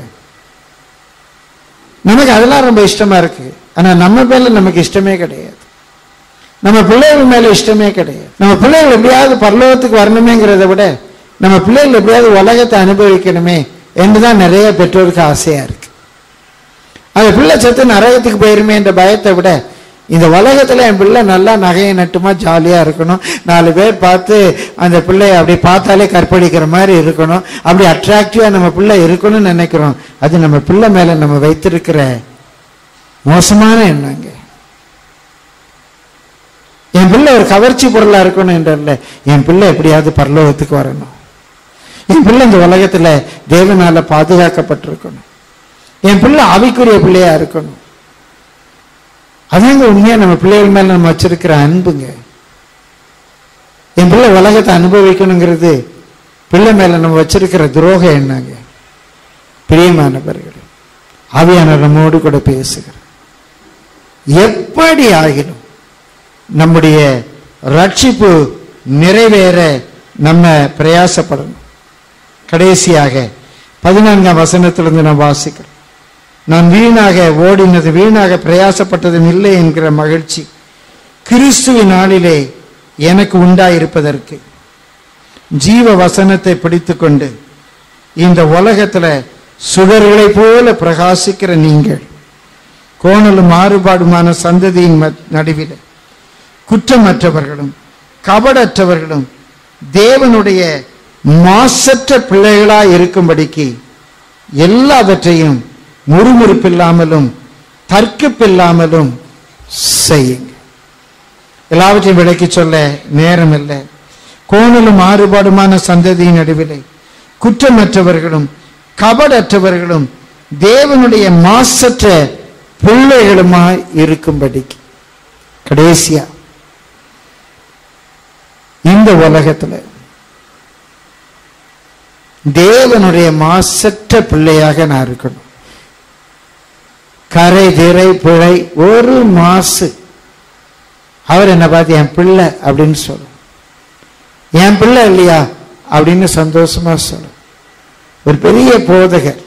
S1: நமக்கு அதெல்லாம் ரொம்ப இஷ்டமா இருக்கு ஆனா நம்ம மேல நமக்கு இஷ்டமே கிடையாது நம்ம பிள்ளைகள் மேல இஷ்டமே கிடையாது நம்ம பிள்ளைகள் எப்படியாவது பரலோகத்துக்கு வரணுமேங்கிறத விட நம்ம பிள்ளைகள் எப்படியாவது உலகத்தை அனுபவிக்கணுமே என்றுதான் நிறைய பெற்றோருக்கு ஆசையா இருக்கு அந்த பிள்ளை செத்து நரகத்துக்கு போயிருமே என்ற பயத்தை விட இந்த உலகத்துல என் பிள்ளை நல்லா நகையை நட்டுமா ஜாலியா இருக்கணும் நாலு பேர் பார்த்து அந்த பிள்ளைய அப்படி பார்த்தாலே கற்பழிக்கிற மாதிரி இருக்கணும் அப்படி அட்ராக்டிவா நம்ம பிள்ளை இருக்கணும்னு நினைக்கிறோம் அது நம்ம பிள்ளை மேல நம்ம வைத்திருக்கிற மோசமான எண்ணங்க என் பிள்ளை ஒரு கவர்ச்சி பொருளா இருக்கணும் என்றல்ல என் பிள்ளை எப்படியாவது பரலோகத்துக்கு வரணும் என் பிள்ளை இந்த உலகத்துல தேவனால பாதுகாக்கப்பட்டிருக்கணும் என் பிள்ளை ஆவிக்குரிய பிள்ளையா இருக்கணும் அதாங்க உண்மையா நம்ம பிள்ளைகள் மேல நம்ம வச்சிருக்கிற அன்புங்க என் பிள்ளை உலகத்தை அனுபவிக்கணுங்கிறது பிள்ளை மேல நம்ம வச்சிருக்கிற துரோகம் என்னங்க பிரியமானவர்கள் ஆவியான நம்மோடு கூட பேசுகிறேன் எப்படி ஆகிலும் நம்முடைய ரட்சிப்பு நிறைவேற நம்ம பிரயாசப்படணும் கடைசியாக பதினான்காம் வசனத்திலிருந்து நான் வாசிக்கிறேன் நான் வீணாக ஓடினது வீணாக பிரயாசப்பட்டதும் இல்லை என்கிற மகிழ்ச்சி கிறிஸ்துவின் நாளிலே எனக்கு உண்டாயிருப்பதற்கு ஜீவ வசனத்தை பிடித்துக்கொண்டு இந்த உலகத்துல சுடர்களை போல பிரகாசிக்கிற நீங்கள் கோணலும் மாறுபாடுமான சந்ததியின் மத்- நடுவில் குற்றமற்றவர்களும் கபடற்றவர்களும் தேவனுடைய மாசற்ற பிள்ளைகளாய் இருக்கும்படிக்கு எல்லாவற்றையும் முறுமுறுப்பில்லாமலும் தர்க்கப்பில்லாமலும் செய்யுங்க எல்லாவற்றையும் விளக்கி சொல்ல நேரம் இல்லை கோணலும் மாறுபாடுமான சந்ததியின் நடுவிலே குற்றமற்றவர்களும் கபடற்றவர்களும் தேவனுடைய மாசற்ற பிள்ளைகளுமாய் இருக்கும்படிக்கு கடைசியா இந்த உலகத்துல தேவனுடைய மாசற்ற பிள்ளையாக நான் இருக்கணும் கரை திரை பிழை ஒரு மாசு அவர் என்ன பார்த்து என் பிள்ளை அப்படின்னு சொல்லும் என் பிள்ளை இல்லையா அப்படின்னு சந்தோஷமா சொல்லும் ஒரு பெரிய போதகர்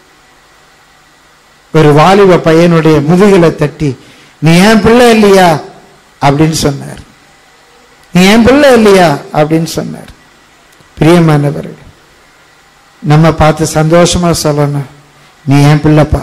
S1: ஒரு வாலிப பையனுடைய முதுகில தட்டி நீ என் பிள்ளை இல்லையா அப்படின்னு சொன்னார் நீ என் பிள்ளை இல்லையா அப்படின்னு சொன்னார் பிரியமானவர்கள் நம்ம பார்த்து சந்தோஷமா சொல்லணும் நீ என் பிள்ளைப்பா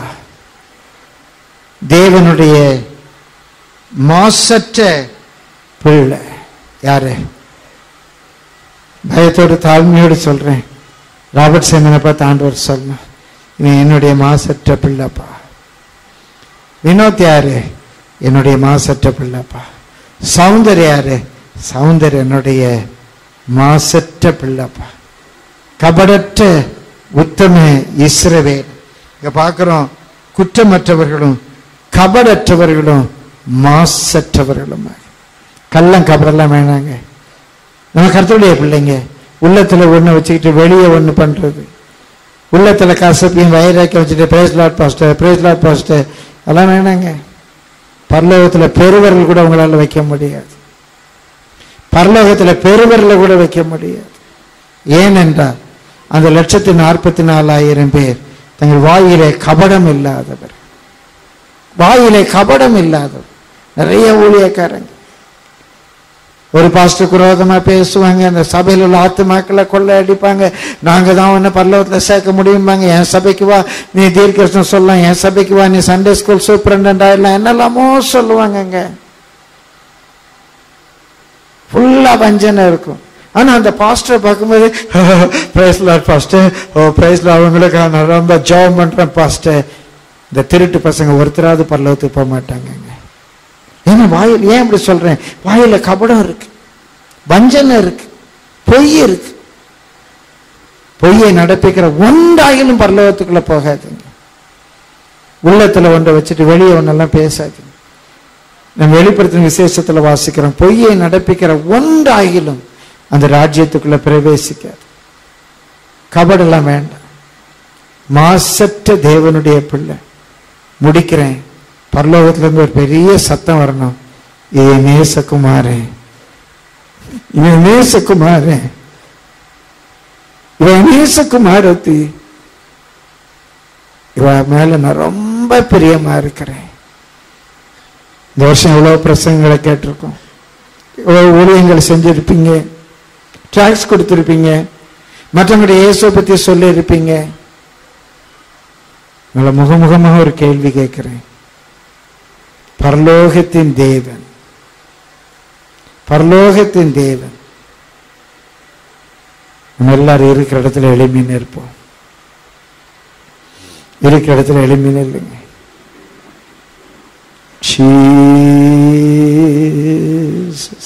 S1: தேவனுடைய மாசற்ற பிள்ளை யாரு பயத்தோடு தாழ்மையோடு சொல்றேன் ராபர்ட் சேமனை பார்த்து ஆண்டவர் சொல்லணும் இவன் என்னுடைய மாசற்ற பிள்ளைப்பா வினோத் யாரு என்னுடைய மாசற்ற பிள்ளைப்பா சௌந்தர் யாரு சௌந்தர் என்னுடைய மாசற்ற பிள்ளைப்பா கபடற்ற உத்தம இஸ்ரவேல் இங்க பார்க்கிறோம் குற்றமற்றவர்களும் கபடற்றவர்களும் மாசற்றவர்களும் கள்ளம் கபடெல்லாம் வேணாங்க நம்ம கருத்துடைய பிள்ளைங்க உள்ளத்துல ஒண்ணு வச்சுக்கிட்டு வெளியே ஒண்ணு பண்றது உள்ளத்துல கசப்பையும் வைராக்கியம் வச்சுட்டு praise Lord pastor praise Lord pastor அதெல்லாம் வேணாங்க பரலோகத்துல பெருவர்கள் கூட உங்களால வைக்க முடியாது பரலோகத்துல பெருவரில் கூட வைக்க முடியாது ஏனென்றால் அந்த லட்சத்து நாற்பத்தி நாலாயிரம் பேர் தங்கள் வாயிலே கபடம் இல்லாதவர் வாயிலே கபடம் இல்லாதவர் நிறைய ஊழியக்காரங்க ஒரு பாஸ்டர் குரோதமா பேசுவாங்க அந்த சபையில் உள்ள ஆத்துமாக்களை கொள்ளை அடிப்பாங்க நாங்க தான் உன்னை பல்லவத்தில் சேர்க்க முடியுமாங்க என் சபைக்கு வா நீ தீர்க்கரசனம் சொல்லலாம் என் சபைக்கு வா நீ சண்டே ஸ்கூல் சூப்பரண்ட் ஆயிடலாம் என்னெல்லாமோ சொல்லுவாங்கங்க ஃபுல்லா வஞ்சனை இருக்கும் ஆனா அந்த பாஸ்டரை பார்க்கும்போது praise Lord pastor oh praise அவங்களுக்கு நான் ரொம்ப ஜாப் பண்றேன் பாஸ்டர் இந்த திருட்டு பசங்க ஒருத்தராவது பல்லவத்துக்கு போக மாட்டாங்கங்க ஏன்னா வாயில் ஏன் இப்படி சொல்றேன் வாயில கபடம் இருக்கு வஞ்சனை இருக்கு பொய் இருக்கு பொய்யை நடப்பிக்கிற ஒன்றாயிலும் பரலோகத்துக்குள்ள போகாதுங்க உள்ளத்துல ஒன்றை வச்சுட்டு வெளியே ஒன்னெல்லாம் பேசாதீங்க நம்ம வெளிப்படுத்தின விசேஷத்துல வாசிக்கிறோம் பொய்யை நடப்பிக்கிற ஒன்றாகிலும் அந்த ராஜ்யத்துக்குள்ள பிரவேசிக்காது கபடெல்லாம் வேண்டாம் மாசற்ற தேவனுடைய பிள்ளை முடிக்கிறேன் பரலோகத்துல இருந்து ஒரு பெரிய சத்தம் வரணும் இது நேசகுமாரே இவன் நேசகுமாரே இவன் நேசகுமாரத்தி இவ மேல நான் ரொம்ப பிரியமா இருக்கிறேன் இந்த வருஷம் எவ்வளவு பிரசங்களை கேட்டிருக்கோம் எவ்வளவு ஊழியங்கள் செஞ்சிருப்பீங்க ட்ராக்ஸ் கொடுத்திருப்பீங்க மற்றவங்களுடைய இயேசுவை பத்தி சொல்லி இருப்பீங்க உங்களை முகமுகமாக ஒரு கேள்வி கேட்கிறேன் பரலோகத்தின் தேவன் பரலோகத்தின் தேவன் நம்ம எல்லாரும் இருக்கிற இடத்துல எளிமைன்னு இருப்போம் இருக்கிற இடத்துல எளிமைன்னு இல்லைங்க Jesus.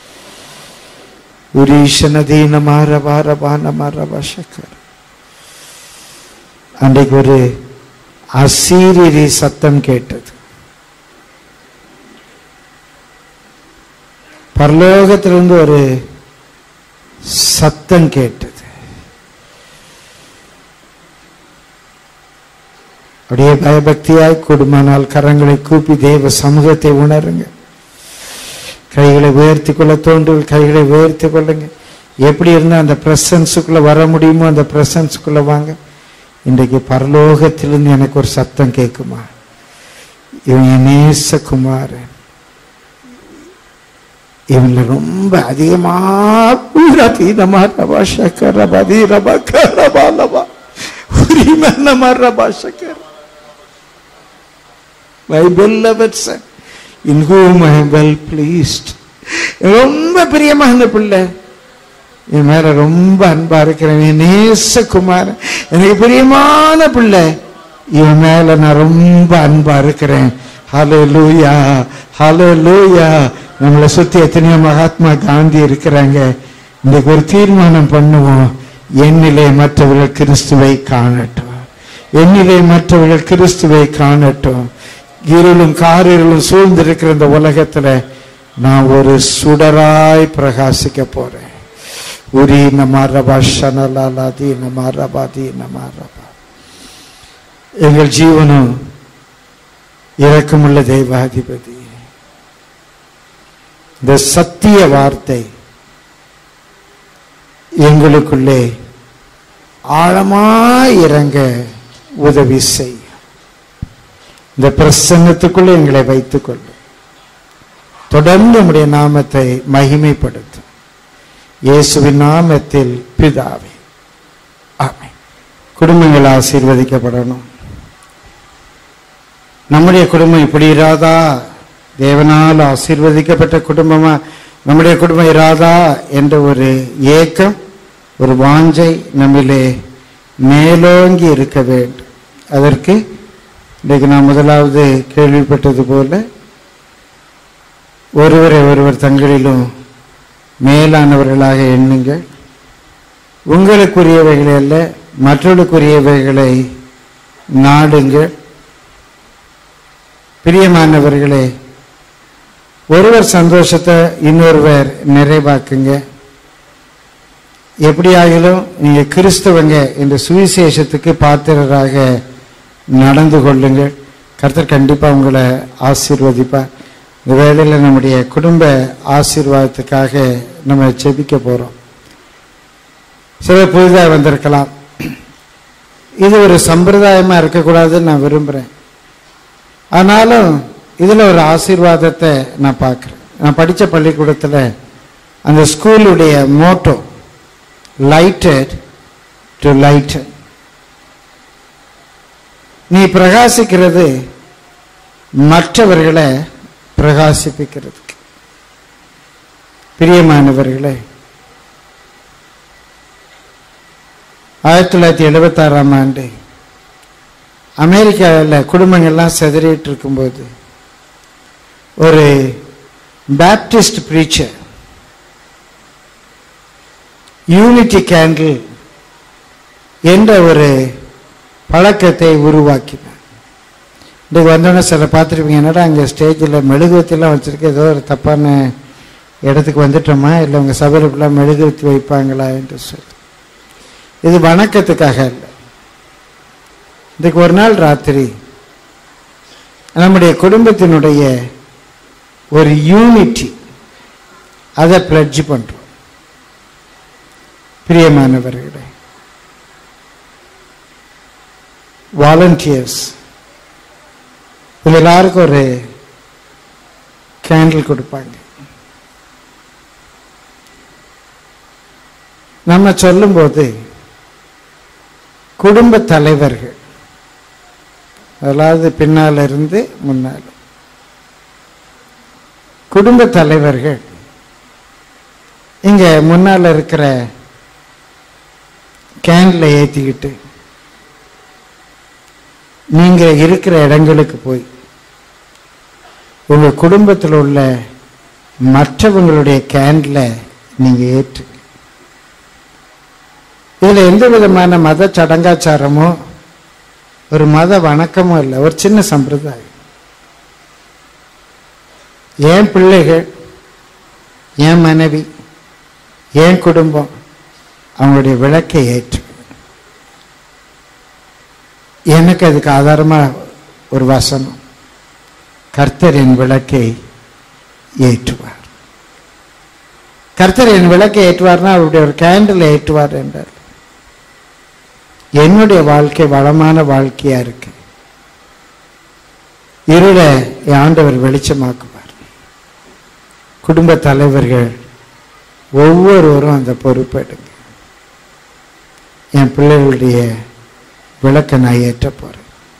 S1: உரீஷனதீன மாரபார பானமரபஷக்கர் அன்றைக்கு ஒரு அசீரி சத்தம் கேட்டது பரலோகத்திலிருந்து ஒரு சத்தம் கேட்டது அப்படியே பயபக்தியாய் கூடுமானால் கரங்களை கூப்பி தேவ சமூகத்தை உணருங்க கைகளை உயர்த்தி கொள்ள தோன்றுங்கள் கைகளை உயர்த்தி கொள்ளுங்க எப்படி இருந்தால் அந்த பிரசன்ஸுக்குள்ள வர முடியுமோ அந்த பிரசன்ஸுக்குள்ள வாங்க இன்றைக்கு பரலோகத்திலிருந்து எனக்கு ஒரு சத்தம் கேட்குமா இவன் என் நேசகுமாரன் இவன்ல ரொம்ப அதிகமா உரதீனமா ரபா சக்கர ரபதி ரபா கரபா லபா உரிமன்னமா ரபா சக்கர My beloved son, in whom I am well pleased. ரொம்ப பிரியமான பிள்ளை என் மேல ரொம்ப அன்பா இருக்கிறேன் என் நேசகுமாரன் எனக்கு பிரியமான பிள்ளை இவன் மேல நான் ரொம்ப அன்பா இருக்கிறேன் ஹலோ லூயா ஹலோ லூயா நம்மளை சுத்தி எத்தனையோ மகாத்மா காந்தி இருக்கிறாங்க இன்னைக்கு ஒரு தீர்மானம் பண்ணுவோம் என்னிலே மற்றவர்கள் கிறிஸ்துவை காணட்டும் என்னிலே மற்றவர்கள் கிறிஸ்துவை காணட்டும் இருளும் காரிருளும் சூழ்ந்திருக்கிற இந்த உலகத்துல நான் ஒரு சுடராய் பிரகாசிக்க போறேன் உரி நமாரபா ஷனலாலாதி நமாரபாதி நமாரபா எங்கள் ஜீவனும் இரக்கமுள்ள தெய்வாதிபதி இந்த சத்திய வார்த்தை எங்களுக்குள்ளே ஆழமாய் இறங்க உதவி செய் இந்த பிரசன்னத்துக்குள்ளே எங்களை வைத்துக் கொள்ளும் தொடர்ந்து நம்முடைய நாமத்தை மகிமைப்படுத்தும் இயேசுவின் நாமத்தில் பிதாவே ஆமென் குடும்பங்கள் ஆசீர்வதிக்கப்படணும் நம்முடைய குடும்பம் இப்படி இராதா தேவனால் ஆசீர்வதிக்கப்பட்ட குடும்பமா நம்முடைய குடும்பம் இராதா என்ற ஒரு ஏக்கம் ஒரு வாஞ்சை நம்மிலே மேலோங்கி இருக்க வேண்டும் அதற்கு இன்றைக்கு நான் முதலாவது கேள்விப்பட்டது போல ஒருவரை ஒருவர் தங்களிலும் மேலானவர்களாக எண்ணுங்கள் உங்களுக்குரியவைகளை அல்ல மற்றவர்களுக்குரியவைகளை நாடுங்கள் பிரியமானவர்களே ஒருவர் சந்தோஷத்தை இன்னொருவர் நிறைவாக்குங்க எப்படியாகிலும் நீங்க கிறிஸ்தவங்க இந்த சுவிசேஷத்துக்கு பாத்திரராக நடந்து கொள்ளுங்கள் கர்த்தர் கண்டிப்பா உங்களை ஆசீர்வதிப்பார் இந்த வேளையில நம்முடைய குடும்ப ஆசீர்வாதத்துக்காக நம்ம செபிக்க போறோம் சிலர் புதிதாக வந்திருக்கலாம் இது ஒரு சம்பிரதாயமா இருக்கக்கூடாதுன்னு நான் விரும்புறேன் ஆனாலும் இதுல ஒரு ஆசீர்வாதத்தை நான் பார்க்குறேன் நான் படித்த பள்ளிக்கூடத்தில் அந்த ஸ்கூலுடைய மோட்டோ லைட்டட் டு லைட் நீ பிரகாசிக்கிறது மற்றவர்களை பிரகாசிப்பிக்கிறதுக்கு பிரியமானவர்களே ஆயிரத்தி தொள்ளாயிரத்தி எழுபத்தாறாம் ஆண்டு அமெரிக்காவில் குடும்பங்கள்லாம் செதறிட்டு இருக்கும்போது ஒரு பேப்டிஸ்ட் ப்ரீச்சர் யூனிட்டி கேண்டில் என்ற ஒரு பழக்கத்தை உருவாக்கினார் இன்றைக்கு வந்தோடனே சில பார்த்துருப்பீங்க என்னடா அங்கே ஸ்டேஜில் மெழுகுவத்திலாம் வச்சுருக்கு ஏதோ ஒரு தப்பான இடத்துக்கு வந்துட்டோமா இல்லை உங்கள் சபையில் இப்படிலாம் மெழுகுவத்தி வைப்பாங்களா என்று சொல்லி இது வணக்கத்துக்காக இல்லை இதுக்கு ஒரு நாள் ராத்திரி நம்முடைய குடும்பத்தினுடைய ஒரு யூனிட்டி அதை பிளட்ஜ் பண்றோம் பிரியமானவர்களே வாலண்டியர்ஸ் இது எல்லாருக்கும் ஒரு கேண்டில் கொடுப்பாங்க நம்ம சொல்லும்போது குடும்ப தலைவர்கள் அதாவது பின்னால் இருந்து முன்னால் குடும்ப தலைவர்கள் இங்க முன்னால இருக்கிற கேன்ல ஏத்திக்கிட்டு நீங்க இருக்கிற இடங்களுக்கு போய் உங்க குடும்பத்தில் உள்ள மற்றவங்களுடைய கேன்ல நீங்க ஏற்று இதுல எந்த விதமான மத சடங்காச்சாரமோ ஒரு மத வணக்கமும் இல்லை ஒரு சின்ன சம்பிரதாயம் என் பிள்ளைகள் என் மனைவி என் குடும்பம் அவங்களுடைய விளக்கை ஏற்று எனக்கு அதுக்கு ஆதாரமா ஒரு வசனம் கர்த்தர் என் விளக்கை ஏற்றுவார் கர்த்தர் என் விளக்கை ஏற்றுவார்னா அவருடைய ஒரு கேண்டில் ஏற்றுவார் என்றார் என்னுடைய வாழ்க்கை வளமான வாழ்க்கையா இருக்கு இருளை என் ஆண்டவர் வெளிச்சமாக்குவார் குடும்ப தலைவர்கள் ஒவ்வொருவரும் அந்த பொறுப்பெடுங்க என் பிள்ளைகளுடைய விளக்கை நான் ஏற்ற போறேன்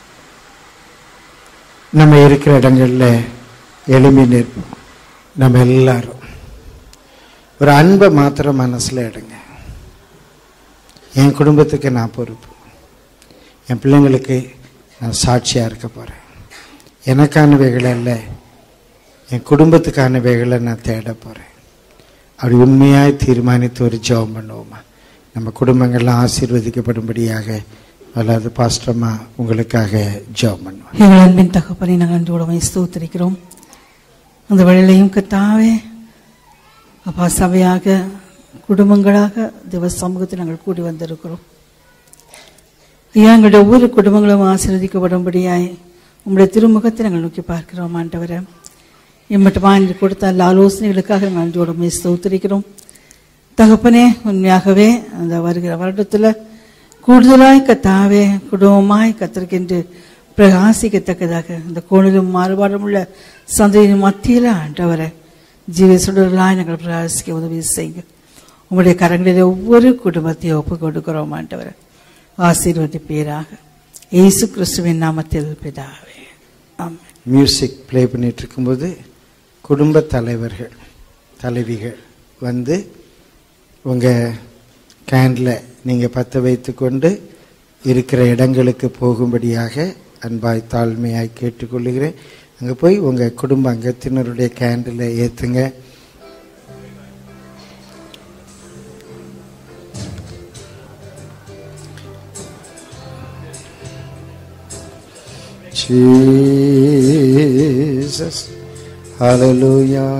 S1: நம்ம இருக்கிற இடங்கள்ல எழும்பி நிற்போம் நம்ம எல்லாரும் ஒரு அன்பை மாத்திரம் மனசுல எடுங்க என் குடும்பத்துக்கு நான் பொறுப்பு என் பிள்ளைங்களுக்கு நான் சாட்சியாக இருக்க போகிறேன் எனக்கானவைகள் அல்ல என் குடும்பத்துக்கானவைகளை நான் தேட போகிறேன் அப்படி உண்மையாய் தீர்மானித்து ஒரு ஜெபம் பண்ணுவோமா நம்ம குடும்பங்கள்லாம் ஆசீர்வதிக்கப்படும்படியாக அல்லாது பாஸ்டமா உங்களுக்காக ஜெபம் பண்ணுவோம்
S2: எங்கள் அன்பின் தகப்பனை நாங்கள் அன்றோடு ஸ்தோத்திரிக்கிறோம் அந்த வழியிலையும் கத்தாவே அப்பா சபையாக குடும்பங்களாக தேவ சமூகத்தில் நாங்கள் கூடி வந்திருக்கிறோம் ஐயா எங்களுடைய ஒவ்வொரு குடும்பங்களும் ஆசீர்வதிக்கப்படும்படியாய் உங்களுடைய திருமுகத்தை நாங்கள் நோக்கி பார்க்கிறோம் ஆண்டவரை இம்மட்டுமா என்று கொடுத்த எல்லா ஆலோசனைகளுக்காக நாங்கள் நன்றியோடு ஸ்தோத்திரிக்கிறோம் தகப்பனே உண்மையாகவே அந்த வருகிற வருடத்தில் கூடுதலாய் கத்தாவே குடும்பமாய் கத்திருக்கின்ற பிரகாசிக்கத்தக்கதாக இந்த கோணிலும் மாறுபாடும் உள்ள சந்தையின் மத்தியில் ஆண்டவரை ஜீவ சுடர்களாய் நாங்கள் பிரகாசிக்க உதவி செய்யுங்க உங்களுடைய கரங்களில் ஒவ்வொரு குடும்பத்தையும் ஒப்பு கொடுக்கிறோம் ஆண்டவரை ஆசீர்வதிப்பீராக இயேசு கிறிஸ்துவின் நாமத்தில் பிதாவே ஆமென்
S1: மியூசிக் ப்ளே பண்ணிட்டு இருக்கும்போது குடும்ப தலைவர்கள் தலைவிகள் வந்து உங்கள் கேண்டில் நீங்கள் பற்ற வைத்து கொண்டு இருக்கிற இடங்களுக்கு போகும்படியாக அன்பாய் தாழ்மையாய் கேட்டுக்கொள்கிறேன் அங்கே போய் உங்கள் குடும்ப அங்கத்தினருடைய கேண்டில் ஏற்றுங்க Jesus. Hallelujah.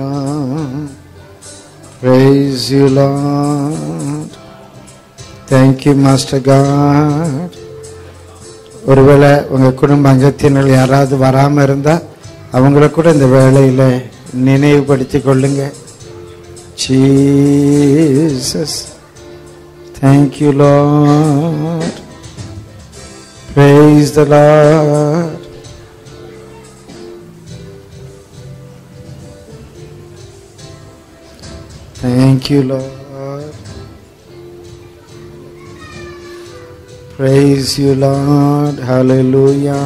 S1: Praise you, Lord. Thank you, Master God. ஒருவேளை உங்க குடும்ப அங்கத்தினர் யாராவது வராம இருந்தா அவங்கள கூட இந்த வேலையில நினைவுபடுத்திக் கொள்ளுங்க Jesus Thank you, Lord. Praise the Lord. Thank you, Lord. Praise you, Lord. Hallelujah.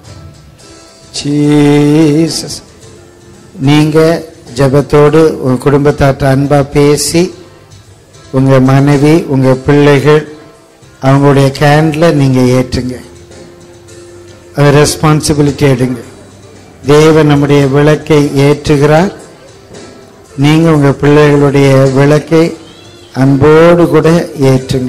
S1: Jesus. நீங்க ஜெபத்தோடு உங்க குடும்பத்தாட்ட அன்பா பேசி உங்க மனைவி உங்க பிள்ளைகள் அவங்களுடைய கேன்ல நீங்க ஏற்றுங்க அது ரெஸ்பான்சிபிலிட்டி எடுங்க தேவன் நம்முடைய விளக்கை ஏற்றுகிறார் நீங்க உங்க பிள்ளைகளுடைய விளக்கை அன்போடு கூட ஏற்றுங்க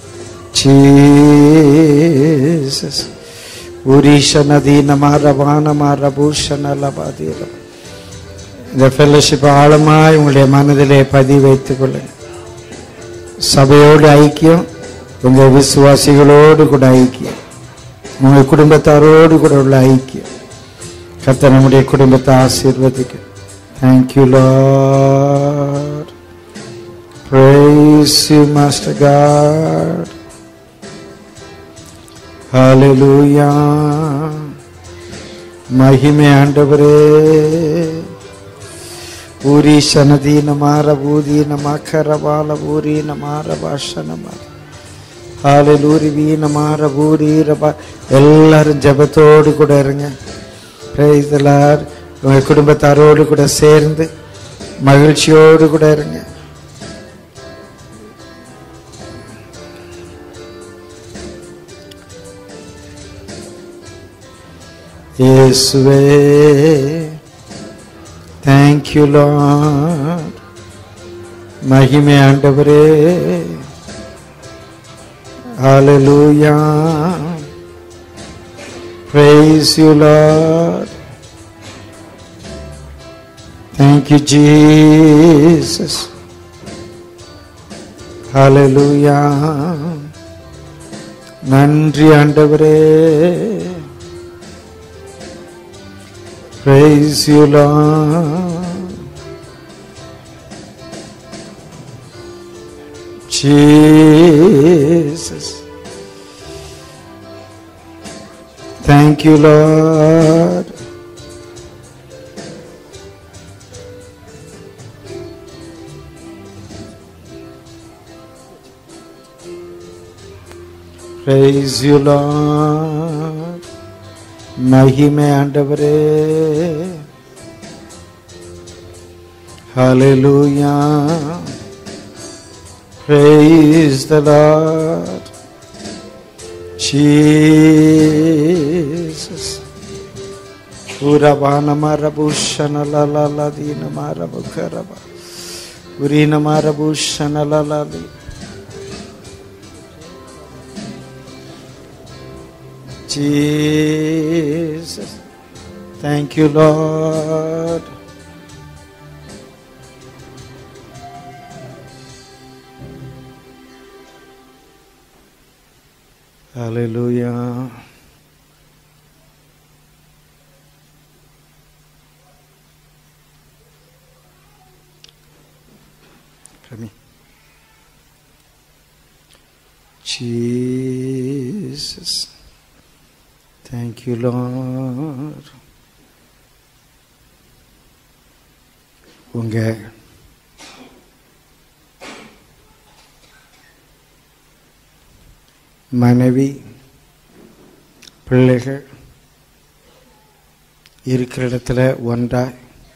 S1: ஜீசஸ் உரீஷனதீனமா ரவானமா ரபூஷனலபாதீரம் இந்த ஃபெல்லோஷிப் ஆழமாய் உங்களுடைய மனதிலே பதிவு வைத்துக் கொள்ளுங்க சபையோடு ஐக்கியம் உங்க விசுவாசிகளோடு கூட ஐக்கியம் உங்க குடும்பத்தாரோடு கூட உள்ள ஐக்கியம் கர்த்தர் நம்முடைய குடும்பத்தை ஆசீர்வதிக்கும் thank you Lord Praise you, Master God. Hallelujah. மகிமை ஆண்டவரே ஊரி சனதி நமார பூதி நமாக்கர பால பூரி நமார பாஷ நமார ஹாலலூரி வீ நமார பூரி ரபா எல்லாரும் ஜெபத்தோடு கூட இருங்க Praise the Lord. உங்க குடும்பத்தாரோடு கூட சேர்ந்து மகிழ்ச்சியோடு கூட இருங்க இயேசுவே தேங்க்யூ லார்ட் மகிமை ஆண்டவரே ஹalleluya praise you lord thank you jesus hallelujah நன்றி ஆண்டவரே Praise you, Lord. Jesus. Thank you, Lord. Praise you, Lord. மகிமை ஆண்டவரே ஹalleluya praise the lord jesus urabana marabushana la la la dina marabukaraba urina marabushana la la la Jesus. Thank you, Lord. Hallelujah Rami. Jesus. Thank you, Lord. உங்க மனைவி பிள்ளைகள் இருக்கிற இடத்துல ஒன்றாய்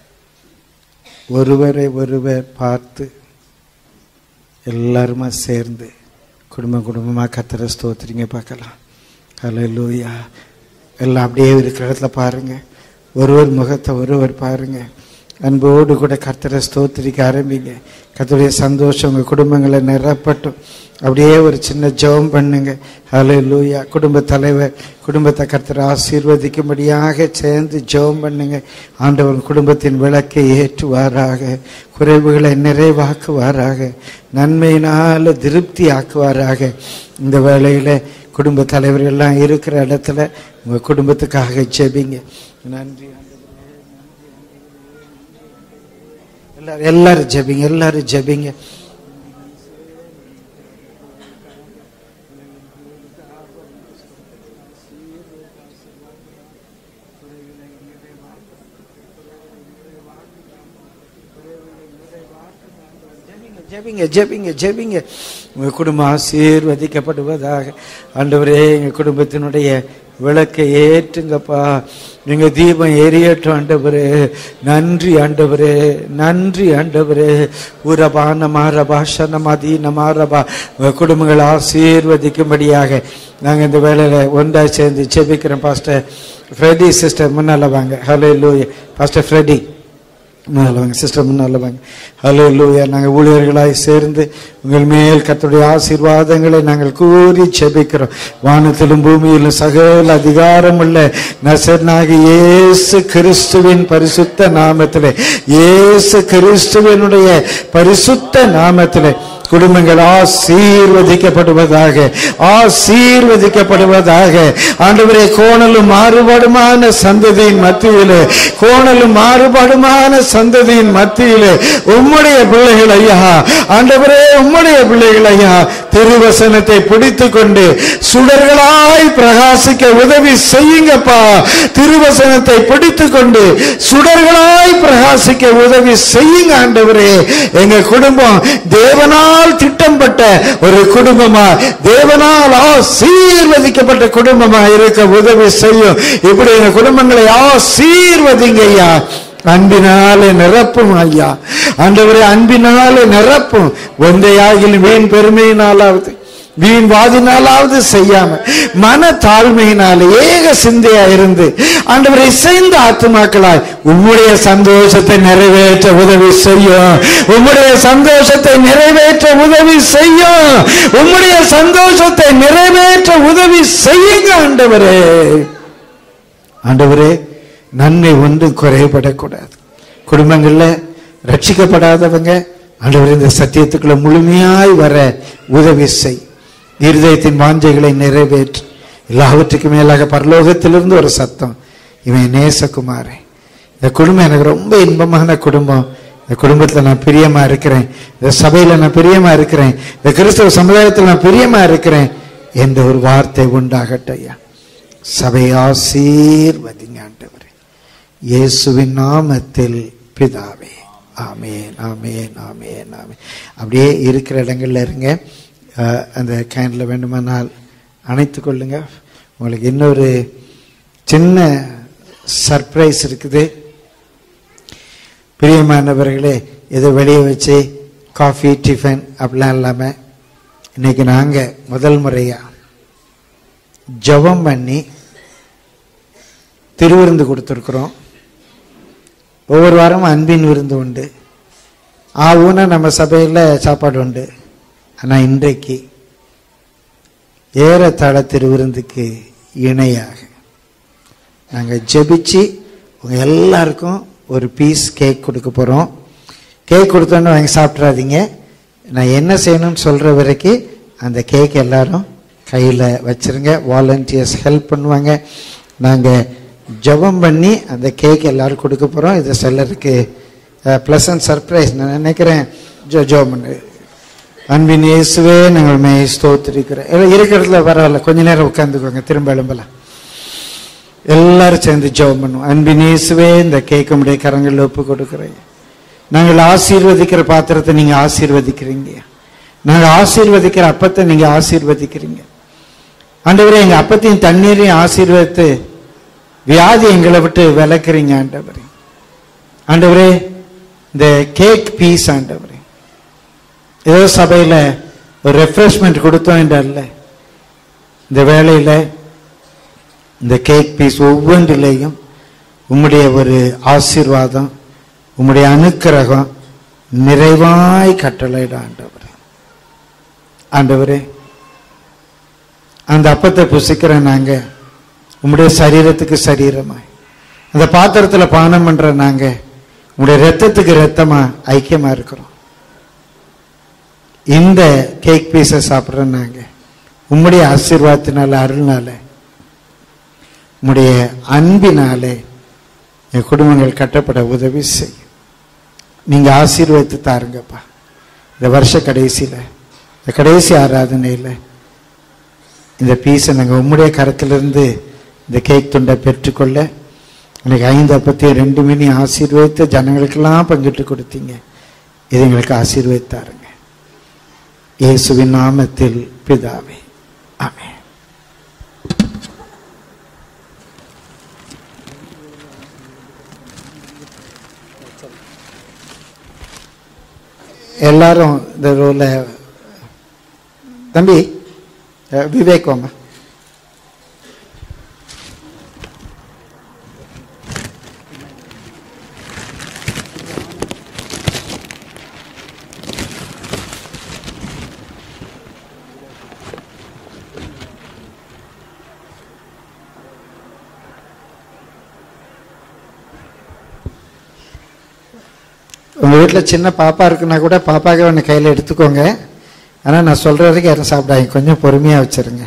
S1: ஒருவரை ஒருவர் பார்த்து எல்லாருமா சேர்ந்து குடும்ப குடும்பமாக கத்திர ஸ்தோத்திரிங்க பார்க்கலாம் ஹalleluya எல்லாம் அப்படியே இருக்கிற இடத்துல பாருங்க ஒருவர் முகத்தை ஒருவர் பாருங்க அன்போடு கூட கர்த்தரை ஸ்தோத்திரிக்க ஆரம்பிங்க கர்த்தருடைய சந்தோஷம் உங்கள் குடும்பங்களை நிரப்பட்டும் அப்படியே ஒரு சின்ன ஜெபம் பண்ணுங்க ஹalleluya குடும்ப தலைவர் குடும்பத்தை கர்த்தர் ஆசீர்வதிக்கும்படியாக சேர்ந்து ஜெபம் பண்ணுங்க ஆண்டவர் குடும்பத்தின் விளக்கை ஏற்றுவாராக குறைவுகளை நிறைவாக்குவாராக நன்மையினால திருப்தி ஆக்குவாராக இந்த வேளையில குடும்ப தலைவர்கள் எல்லாம் இருக்கிற இடத்துல உங்க குடும்பத்துக்காக ஜெபிங்க நன்றி எல்லாரும் எல்லாரும் ஜெபிங்க எல்லாரும் ஜெபிங்க ஜெபிங்க ஜெபிங்க ஜெபிங்க உங்க குடும்பம் ஆசீர்வதிக்கப்படுவதாக ஆண்டவரே எங்க குடும்பத்தினுடைய விளக்கை ஏற்றுங்கப்பா எங்க தீபம் எரியட்டும் ஆண்டவரே நன்றி ஆண்டவரே நன்றி ஆண்டவரே உரபான மாரபா சனமதி நமாரபா உங்க குடும்பங்கள் ஆசீர்வதிக்கும்படியாக நாங்க இந்த வேலையில ஒன்றா சேர்ந்து ஜெபிக்கிறோம் பாஸ்டர் ஃப்ரெடி சிஸ்டர் முன்னால வாங்க ஹலோ லூயா பாஸ்டர் ஃப்ரெடி முன்னால் வாங்க சிஸ்டர் முன்னால் வாங்க ஹலோ லூயா நாங்கள் ஊழியர்களாய் சேர்ந்து உங்கள் மேல் கர்த்தருடைய ஆசீர்வாதங்களை நாங்கள் கூறி செபிக்கிறோம் வானத்திலும் பூமியிலும் சகல அதிகாரம் உள்ள நசர்னாகி இயேசு கிறிஸ்துவின் பரிசுத்த நாமத்திலே இயேசு கிறிஸ்துவனுடைய பரிசுத்த நாமத்திலே குடும்பங்கள் ஆசீர்வதிக்கப்படுவதாக ஆசீர்வதிக்கப்படுவதாக ஆண்டவரே கோணலும் மாறுபாடுமான சந்ததியின் மத்தியிலே கோணலும் மாறுபாடுமான சந்ததியின் மத்தியிலே உம்முடைய பிள்ளைகள் ஐயா ஆண்டவரே உம்முடைய பிள்ளைகள் ஐயா திருவசனத்தை பிடித்து கொண்டு சுடர்களாய் பிரகாசிக்க உதவி செய்யுங்கப்பா திருவசனத்தை பிடித்து கொண்டு சுடர்களாய் பிரகாசிக்க உதவி செய்யுங்க ஆண்டவரே எங்க குடும்பம் தேவனால் திட்டம்பட்ட ஒரு குடும்பமா தேவனால் ஆசீர்வதிக்கப்பட்ட குடும்பமா இருக்க உதவி செய்யும் இப்படி எங்க குடும்பங்களை ஆசீர்வதிங்க ஐயா அன்பினாலே நிரப்பும் ஐயா ஆண்டவரே அன்பினாலே நிரப்பும் ஒன்றையாகிலும் வீண் பெருமையினாலாவது வீண் வாதினாலாவது செய்யாம மன தாழ்மையினால ஏக சிந்தையா இருந்து ஆண்டவரை இசைந்த ஆத்துமாக்களாய் உம்முடைய சந்தோஷத்தை நிறைவேற்ற உதவி செய்யும் உம்முடைய சந்தோஷத்தை நிறைவேற்ற உதவி செய்யும் உம்முடைய சந்தோஷத்தை நிறைவேற்ற உதவி செய்யுங்க ஆண்டவரே ஆண்டவரே நன்மை ஒன்று குறைபடக்கூடாது குடும்பங்கள்ல ரட்சிக்கப்படாதவங்க ஆண்டவர் இந்த சத்தியத்துக்குள்ள முழுமையாய் வர உதவி செய் இருதயத்தின் வாஞ்சைகளை நிறைவேற்று எல்லாவற்றுக்கும் மேலாக பரலோகத்திலிருந்து ஒரு சத்தம் இவன் நேசகுமாரே இந்த குடும்பம் எனக்கு ரொம்ப இன்பமான குடும்பம் இந்த குடும்பத்தில் நான் பிரியமா இருக்கிறேன் இந்த சபையில நான் பிரியமா இருக்கிறேன் இந்த கிறிஸ்தவ சமுதாயத்தில் நான் பிரியமா இருக்கிறேன் என்ற ஒரு வார்த்தை உண்டாகட்டும் ஐயா சபை ஆசீர்வதிங்க ஆண்டவரே இயேசுவின் நாமத்தில் பிதாவே ஆமேன் ஆமேன் ஆமேன் ஆமேன் அப்படியே இருக்கிற இடங்கள்ல இருங்க அஹ், அந்த கேனில் வேண்டுமானால் அணைத்து கொள்ளுங்க உங்களுக்கு இன்னொரு சின்ன சர்ப்ரைஸ் இருக்குது பிரியமானவர்களே இதை வெளியே வச்சு காஃபி டிஃபன் அப்படிலாம் இல்லாமல் இன்னைக்கு நாங்கள் முதல் முறையாக ஜெபம் பண்ணி திருவிருந்து கொடுத்துருக்குறோம் ஒவ்வொரு வாரமும் அன்பின் விருந்து உண்டு ஆவுன்னா நம்ம சபையில் சாப்பாடு உண்டு ஆனால் இன்றைக்கு ஏறத்தாழ திருவிருந்துக்கு இணையாக நாங்கள் ஜெபிச்சு உங்க எல்லாருக்கும் ஒரு பீஸ் கேக் கொடுக்க போகிறோம் கேக் கொடுத்தோன்னு வாங்கி சாப்பிட்றாதீங்க நான் என்ன செய்யணும்னு சொல்கிற வரைக்கும் அந்த கேக் எல்லாரும் கையில் வச்சிருங்க வாலண்டியர்ஸ் ஹெல்ப் பண்ணுவாங்க நாங்கள் ஜெபம் பண்ணி அந்த கேக் எல்லாரும் கொடுக்க போகிறோம் இது சிலருக்கு ப்ளசன்ட் சர்ப்ரைஸ் நான் நினைக்கிறேன் ஜோ ஜோம் பண்ணு அன்பின் இயேசுவே நாங்கள் மே ஸ்தோத்திரிக்கிறோம் எல்லாம் இருக்கிறதுல பரவாயில்ல கொஞ்ச நேரம் உட்காந்துக்கோங்க திரும்ப எழும்பலாம் எல்லாரும் சேர்ந்து ஜெபம் பண்ணுவோம் அன்பின் இயேசுவே இந்த கேட்க முடிய கரங்களில் ஒப்பு கொடுக்குறேன் நாங்கள் ஆசீர்வதிக்கிற பாத்திரத்தை நீங்க ஆசீர்வதிக்கிறீங்க நாங்க ஆசீர்வதிக்கிற அப்பத்தை நீங்க ஆசீர்வதிக்கிறீங்க ஆண்டவரே எங்க அப்பத்தையும் தண்ணீரையும் ஆசீர்வதித்து வியாதி எங்களை விட்டு விளக்குறீங்க ஆண்டவரே ஆண்டவரே இந்த கேக் பீஸ் ஆண்டவரே ஏதோ சபையில ஒரு ரெஃப்ரெஷ்மெண்ட் கொடுத்தோம் என்றல்ல இந்த வேலையில இந்த கேக் பீஸ் ஒவ்வொன்றிலேயும் உம்முடைய ஒரு ஆசீர்வாதம் உம்முடைய அனுக்கிரகம் நிறைவாய் கட்டளையிட ஆண்டவரே ஆண்டவரே அந்த அப்பத்தை புசிக்கிற நாங்க உம்முடைய சரீரத்துக்கு சரீரமாய் அந்த பாத்திரத்துல பானம் பண்ற நாங்க உம்முடைய ரத்தத்துக்கு ரத்தமா ஐக்கியமா இருக்கிறோம் இந்த கேக் பீஸை சாப்பிட்ற நாங்க உம்முடைய ஆசீர்வாதத்தினால அருள்னால உம்முடைய அன்பினாலே என் குடும்பங்கள் கட்டப்பட உதவி செய்யும் நீங்க ஆசீர்வதித்து தாருங்கப்பா இந்த வருஷ கடைசியில இந்த கடைசி ஆராதனையில் இந்த பீஸை நாங்கள் உம்முடைய கரத்திலிருந்து இந்த கேக் துண்டை பெற்றுக்கொள்ள எனக்கு ஐந்து அப்பத்தையும் ரெண்டு மணி ஆசீர்வதித்து ஜனங்களுக்கெல்லாம் பங்கிட்டு கொடுத்தீங்க இது எங்களுக்கு ஆசீர்வதித்தாருங்க இயேசுவின் நாமத்தில் பிதாவே ஆமென் எல்லாரும் இந்த ரோல தம்பி அஹ், விவேக் வாங்க உங்க வீட்டில் சின்ன பாப்பா இருக்குன்னா கூட பாப்பாக்கு ஒன்று கையில் எடுத்துக்கோங்க ஆனால் நான் சொல்ற வரைக்கும் யாரும் சாப்பிடாங்க கொஞ்சம் பொறுமையாக வச்சிருங்க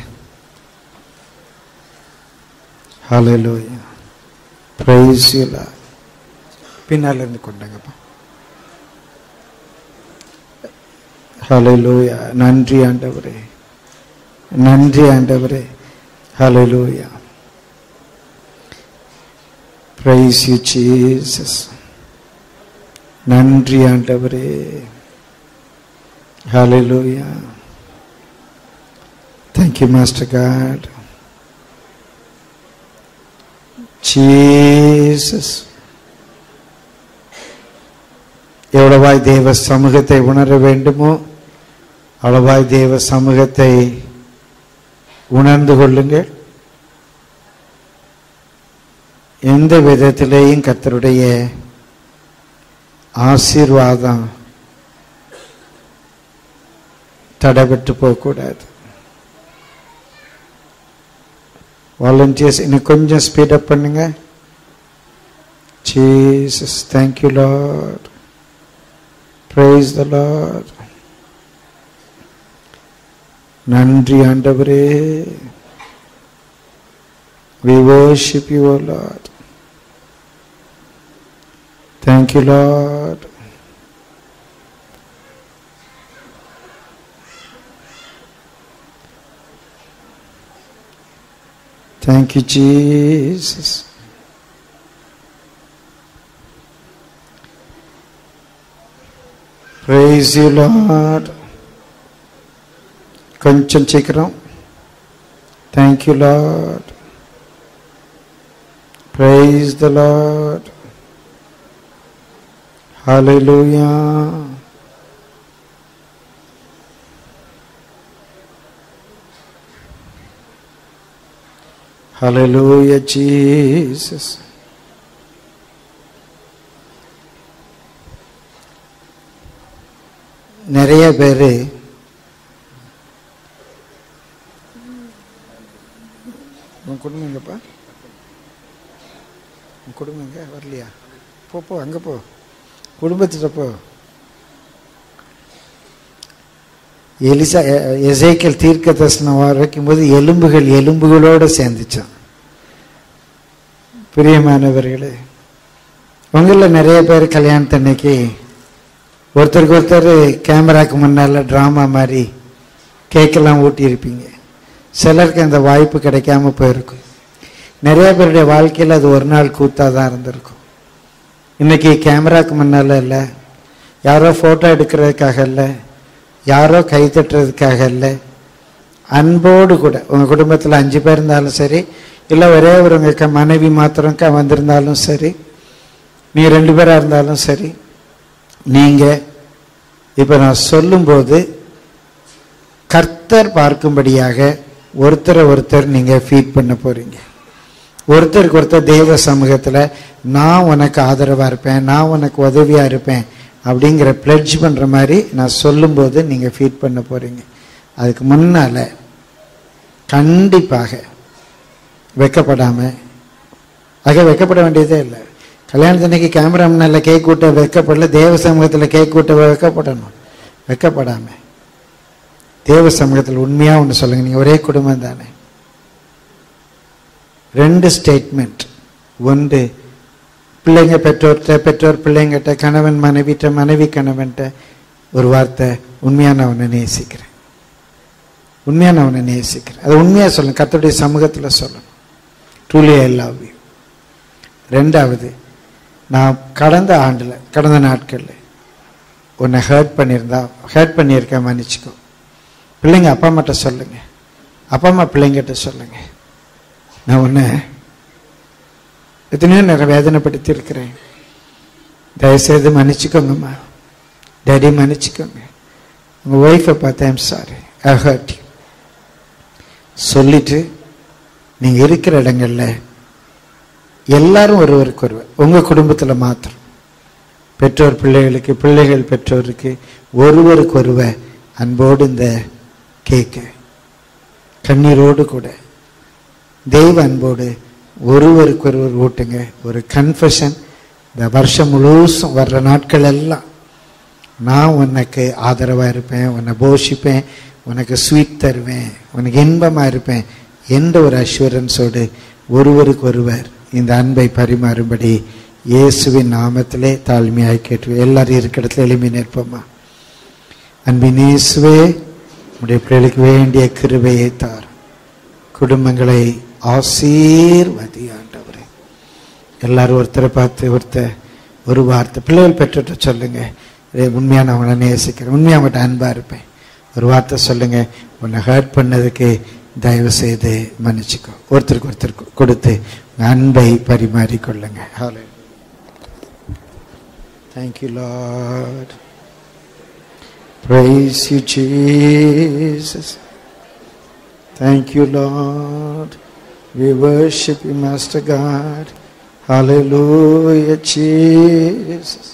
S1: ஹalleluya praise you Lord பின்னால இருந்து கொண்டாங்கப்பா ஹalleluya நன்றி ஆண்டவரே நன்றி ஆண்டவரே ஹalleluya praise you Jesus நன்றி ஆண்டவரே ஹalleluya thank you master god jesus எவ்வளவாய் தேவ சமூகத்தை உணர வேண்டுமோ அவ்வளவாய் தேவ சமூகத்தை உணர்ந்து கொள்ளுங்கள் எந்த விதத்திலேயும் கர்த்தருடைய ஆசீர்வாதம் தடைபட்டு போகக்கூடாது வாலண்டியர்ஸ் இன்னும் கொஞ்சம் ஸ்பீடப் பண்ணுங்க Jesus thank you Lord praise the Lord நன்றி ஆண்டவரே we worship you o lord thank you lord Thank you, Jesus. Praise you, Lord. கொஞ்சம் சீக்கிரம் Thank you, Lord. Praise the Lord. Hallelujah. Hallelujah, Jesus. நிறைய பேர் உன் குடும்பம் எங்கப்பா உன் குடும்பம் எங்க வரலையா போ போ அங்கே போ குடும்பத்திட்ட போ எலிசா எ- எசேக்கியேல் தீர்க்க தரிசனம் வரைக்கும் போது எலும்புகள் எலும்புகளோடு சேர்ந்துச்சான் பிரியமானவர்களே உங்களில் நிறைய பேர் கல்யாணத்தன்னைக்கு ஒருத்தருக்கு ஒருத்தர் கேமராக்கு முன்னால் ட்ராமா மாதிரி கேக்கெல்லாம் ஊட்டியிருப்பீங்க சிலருக்கு அந்த வாய்ப்பு கிடைக்காம போயிருக்கும் நிறைய பேருடைய வாழ்க்கையில் அது ஒரு நாள் கூத்தாக தான் இருந்திருக்கும் இன்னைக்கு கேமராக்கு முன்னால் இல்லை யாரோ ஃபோட்டோ எடுக்கிறதுக்காக இல்லை யாரோ கை தட்டுறதுக்காக இல்லை அன்போடு கூட உங்கள் குடும்பத்தில் அஞ்சு பேர் இருந்தாலும் சரி இல்லை ஒரே ஒரு உங்க க- மனைவி மாத்திரம் க- வந்திருந்தாலும் சரி நீ ரெண்டு பேராக இருந்தாலும் சரி நீங்கள் இப்போ நான் சொல்லும்போது கர்த்தர் பார்க்கும்படியாக ஒருத்தரை ஒருத்தர் நீங்கள் ஃபீட் பண்ண போறீங்க ஒருத்தருக்கு ஒருத்தர் தெய்வ சமூகத்தில் நான் உனக்கு ஆதரவாக இருப்பேன் நான் உனக்கு உதவியாக இருப்பேன் அப்படிங்கிற பிளட்ஜ் பண்ணுற மாதிரி நான் சொல்லும்போது நீங்கள் ஃபீட் பண்ண போகிறீங்க அதுக்கு முன்னால் கண்டிப்பாக வெக்கப்படாமல் ஆக வெக்கப்பட வேண்டியதே இல்லை கல்யாணத்தன்னைக்கு கேமரா முன்னால் கேக் கூட்ட வெக்கப்படல தேவ சமூகத்தில் கேக் கூட்ட வெக்கப்படணும் வெக்கப்படாமல் தேவ சமூகத்தில் உண்மையாக ஒன்று சொல்லுங்கள் நீங்கள் ஒரே குடும்பம் தானே ரெண்டு ஸ்டேட்மெண்ட் ஒன்று பிள்ளைங்க பெற்றோர்கிட்ட பெற்றோர் பிள்ளைங்கிட்ட கணவன் மனைவிட்ட மனைவி கணவன்கிட்ட ஒரு வார்த்தை உண்மையாக நான் உன்னை நேசிக்கிறேன் உண்மையாக நான் உன்னை நேசிக்கிறேன் அது உண்மையாக சொல்லணும் கர்த்தருடைய சமூகத்தில் சொல்லணும் ட்ரூலி ஐ லவ் யூ ரெண்டாவது நான் கடந்த ஆண்டில் கடந்த நாட்களில் உன்னை ஹர்ட் பண்ணியிருந்தா ஹர்ட் பண்ணியிருக்கேன் மன்னிச்சுக்கோ பிள்ளைங்க அப்பா அம்மாட்ட சொல்லுங்க அப்பா அம்மா பிள்ளைங்கிட்ட சொல்லுங்க நான் உன்னை எத்தனையோ நேரம் வேதனைப்படுத்தி இருக்கிறேன் தயவுசெய்து மன்னிச்சுக்கோங்கம்மா டேடி மன்னிச்சுக்கோங்க உங்கள் ஒய்ஃபை பார்த்து I'm sorry I hurt you சொல்லிட்டு நீங்கள் இருக்கிற இடங்கள்ல எல்லாரும் ஒருவருக்கு ஒருவர் உங்கள் குடும்பத்தில் மாத்திரம் பெற்றோர் பிள்ளைகளுக்கு பிள்ளைகள் பெற்றோருக்கு ஒருவருக்கு ஒருவர் அன்போடு இந்த கேட்க கண்ணீரோடு கூட தெய்வ அன்போடு ஒருவருக்கு ஒருவர் ஊட்டுங்க ஒரு கன்ஃபெஷன் இந்த வருஷம் முழுசும் வர்ற நாட்கள் எல்லாம் நான் உனக்கு ஆதரவாக இருப்பேன் உன்னை போஷிப்பேன் உனக்கு ஸ்வீட் தருவேன் உனக்கு இன்பமாக இருப்பேன் என்ற ஒரு அஷூரன்ஸோடு ஒருவருக்கு ஒருவர் இந்த அன்பை பரிமாறும்படி இயேசுவின் நாமத்திலே தாழ்மையாய் கேட்டு எல்லாரும் இருக்கிற இடத்துல எளிமை நிற்போமா அன்பின் இயேசுவே உடைய பிள்ளைகளுக்கு வேண்டிய கிருபையை தார் குடும்பங்களை ஆசீர்வதி ஆண்டவரே எல்லாரும் ஒருத்தரை பார்த்து ஒருத்தர் ஒரு வார்த்தை பிள்ளைகள் பெற்றுட்டு சொல்லுங்க "ஏய், உண்மையா நான் உன்னை நேசிக்கிறேன் உண்மையா அவங்கள்ட்ட அன்பா இருப்பேன் ஒரு வார்த்தை சொல்லுங்க உன்னை ஹர்ட் பண்ணதுக்கு தயவு செய்து மன்னிச்சுக்கோ ஒருத்தருக்கு ஒருத்தர் கொ- கொடுத்து உங்க அன்பை பரிமாறிக்கொள்ளுங்க ஹalleluya Thank you, Lord. Praise you, Jesus. Thank you, Lord. We worship you, Master God. Hallelujah, Jesus.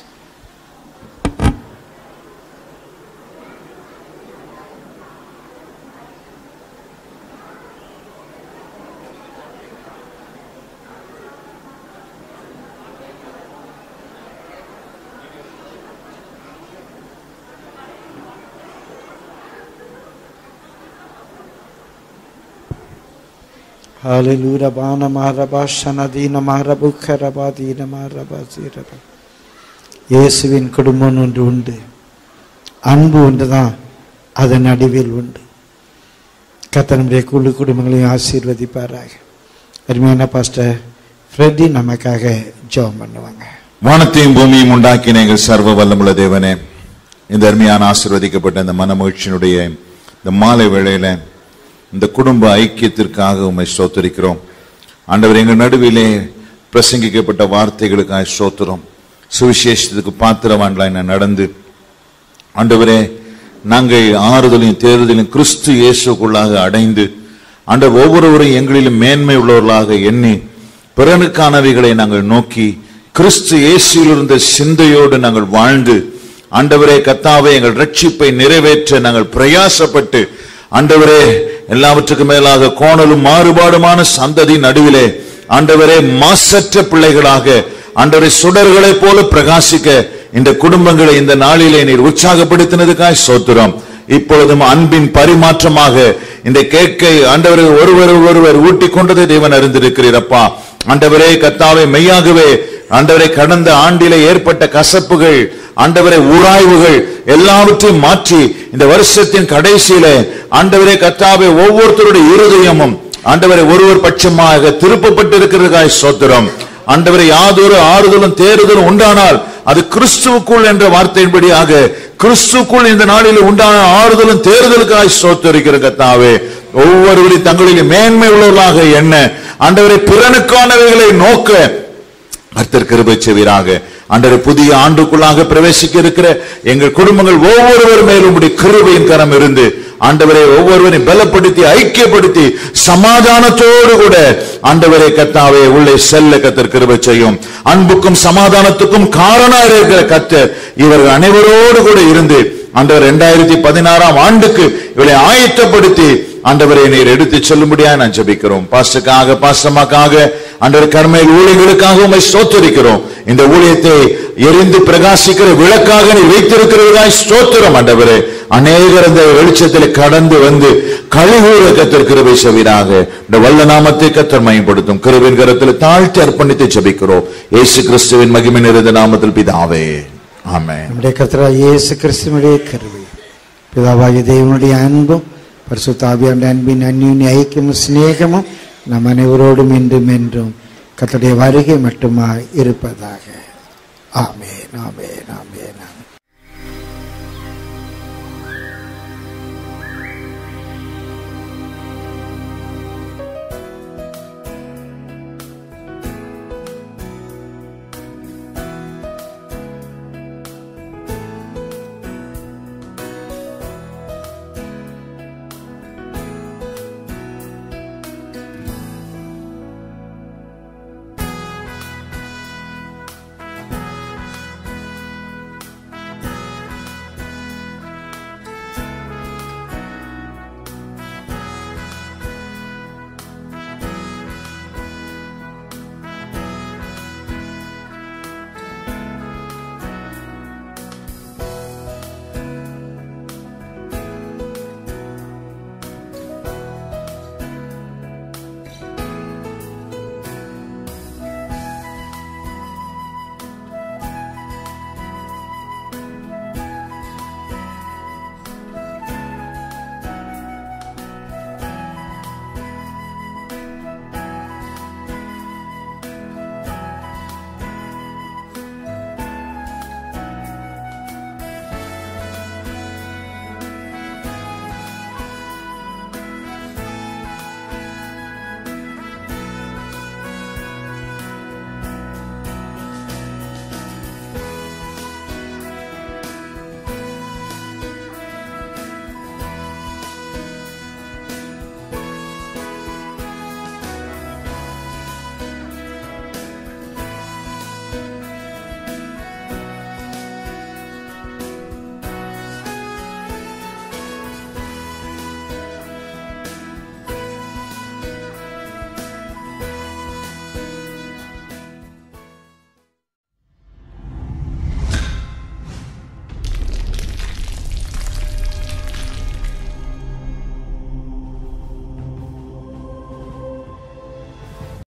S1: Hallelujah. Bana maharaba shanadina maharabukha rabadina maharabaziraba. இயேசுவின் குடும்பம் ஒன்று உண்டு அன்பு ஒன்று தான் அதன் நடுவில் உண்டு கத்தனுடைய குழு குடும்பங்களையும் ஆசீர்வதிப்பாராக அருமையான பாஸ்டர் ஃப்ரெட்டி நமக்காக ஜெபம் பண்ணுவாங்க
S3: வானத்தையும் பூமியும் உண்டாக்கின எங்கள் சர்வ வல்லமுள்ள தேவனே இந்த அருமையான ஆசீர்வதிக்கப்பட்ட இந்த மனமகிழ்ச்சியினுடைய இந்த மாலை வேளையில இந்த குடும்ப ஐக்கியத்திற்காக உம்மை ஸ்தோத்தரிக்கிறோம் ஆண்டவர் எங்கள் நடுவிலே பிரசங்கிக்கப்பட்ட வார்த்தைகளுக்காக ஸ்தோத்திரம் சுவிசேஷத்துக்கு பாத்திரவான்களாய் நான் நடந்து ஆண்டவரே நாங்கள் ஆறுதலையும் தேறுதலையும் கிறிஸ்து இயேசுக்குள்ளாக அடைந்து ஆண்டவர் ஒவ்வொருவரையும் எங்களிலும் மேன்மை உள்ளவர்களாக எண்ணி பிறனுக்கானவைகளை நாங்கள் நோக்கி கிறிஸ்து இயேசுவில் இருந்த சிந்தையோடு நாங்கள் வாழ்ந்து ஆண்டவரே கத்தாவே எங்கள் ரட்சிப்பை நிறைவேற்ற நாங்கள் பிரயாசப்பட்டு ஆண்டவரே எல்லாவற்றுக்கும் மேலாக கோணலும் மாறுபாடுமான சந்ததி நடுவிலே ஆண்டவரே மாசற்ற பிள்ளைகளாக ஆண்டவரை சுடர்களைப் போல பிரகாசிக்க இந்த குடும்பங்களை இந்த நாளிலே நீர் உற்சாகப்படுத்தினதுக்காய் சோத்துறோம் இப்பொழுதும் அன்பின் பரிமாற்றமாக இந்த கேக்கை ஆண்டவரை ஒருவர் ஒருவர் ஊட்டி கொண்டதை தேவன் அறிந்திருக்கிறீரப்பா ஆண்டவரே கத்தாவே மெய்யாகவே ஆண்டவரை கடந்த ஆண்டிலே ஏற்பட்ட கசப்புகள் ஆண்டவரை உராய்வுகள் எல்லாவற்றையும் மாற்றி இந்த வருஷத்தின் கடைசியிலே ஆண்டவரே கத்தாவே ஒவ்வொருத்தருடைய இருதயமும் ஆண்டவரை ஒருவர் பட்சமாக திருப்பப்பட்டிருக்கிறதாய் சோத்திரம் ஆண்டவரை யாதொரு ஆறுதலும் தேறுதலும் உண்டானால் அது கிறிஸ்துவுக்குள் என்ற வார்த்தையின்படியாக கிறிஸ்துக்குள் இந்த நாளில் உண்டான ஆறுதலும் தேறுதலுக்காய் சோத்தரிக்கிற கத்தாவே ஒவ்வொருவரையும் தங்களில் மேன்மை உள்ளவர்களாக என்ன ஆண்டவரை பிறனுக்கானவைகளை நோக்க கர்த்தர் கிருபை செய்வீராக ஆண்டவரை புதிய ஆண்டுக்குள்ளாக பிரவேசிக்க இருக்கிற எங்கள் குடும்பங்கள் ஒவ்வொருவர் மேலும் உம்முடைய கிருபையின் கரம் இருந்து ஆண்டவரை ஒவ்வொருவரையும் பலப்படுத்தி ஐக்கியப்படுத்தி சமாதானத்தோடு கூட ஆண்டவரை கத்தாவே உள்ளே செல்ல கத்தர் கிருபை செய்யும் அன்புக்கும் சமாதானத்துக்கும் காரணம் இருக்கிற கத்தர் இவர்கள் அனைவரோடு கூட இருந்து ஆண்டவர் இரண்டாயிரத்தி பதினாறாம் ஆண்டுக்கு இவளை ஆயத்தப்படுத்தி ஆண்டவரை நீர் எடுத்து சொல்லும்படியா நான் ஜெபிக்கிறோம் பாஸ்டுக்காக பாஸ்டமாக்காக ஆண்டவர் கர்மையில் ஊழியர்களுக்காக உண்மை ஸ்தோத்தரிக்கிறோம் இந்த ஊழியத்தை எரிந்து பிரகாசிக்கிற விளக்காக நீ வைத்திருக்கிறதாய் ஸ்தோத்திரம் ஆண்டவரே அநேகர் அந்த வெளிச்சத்தில் கடந்து வந்து கழிவுற கத்தர் கிருபை செவிராக இந்த வல்ல நாமத்தை கத்தர் மயப்படுத்தும் கிருபின் கரத்தில் தாழ்த்தி அர்ப்பணித்து ஜெபிக்கிறோம் இயேசு கிறிஸ்துவின் மகிமை நிறைந்த நாமத்தில் பிதாவே ஆமென்
S1: நம்முடைய கர்த்தராக இயேசு கிறிஸ்துவனுடைய கருவி பிதாவாகிய தேவனுடைய அன்பும் பரிசுத்தாவியாண்ட அன்பின் அந்யூன்ய ஐக்கியமும் சிநேகமும் நம் அனைவரோடும் இன்றும் என்றும் கர்த்தருடைய வருகை மட்டுமாய் இருப்பதாக ஆமென் ஆமென் ஆமென் ஆமென்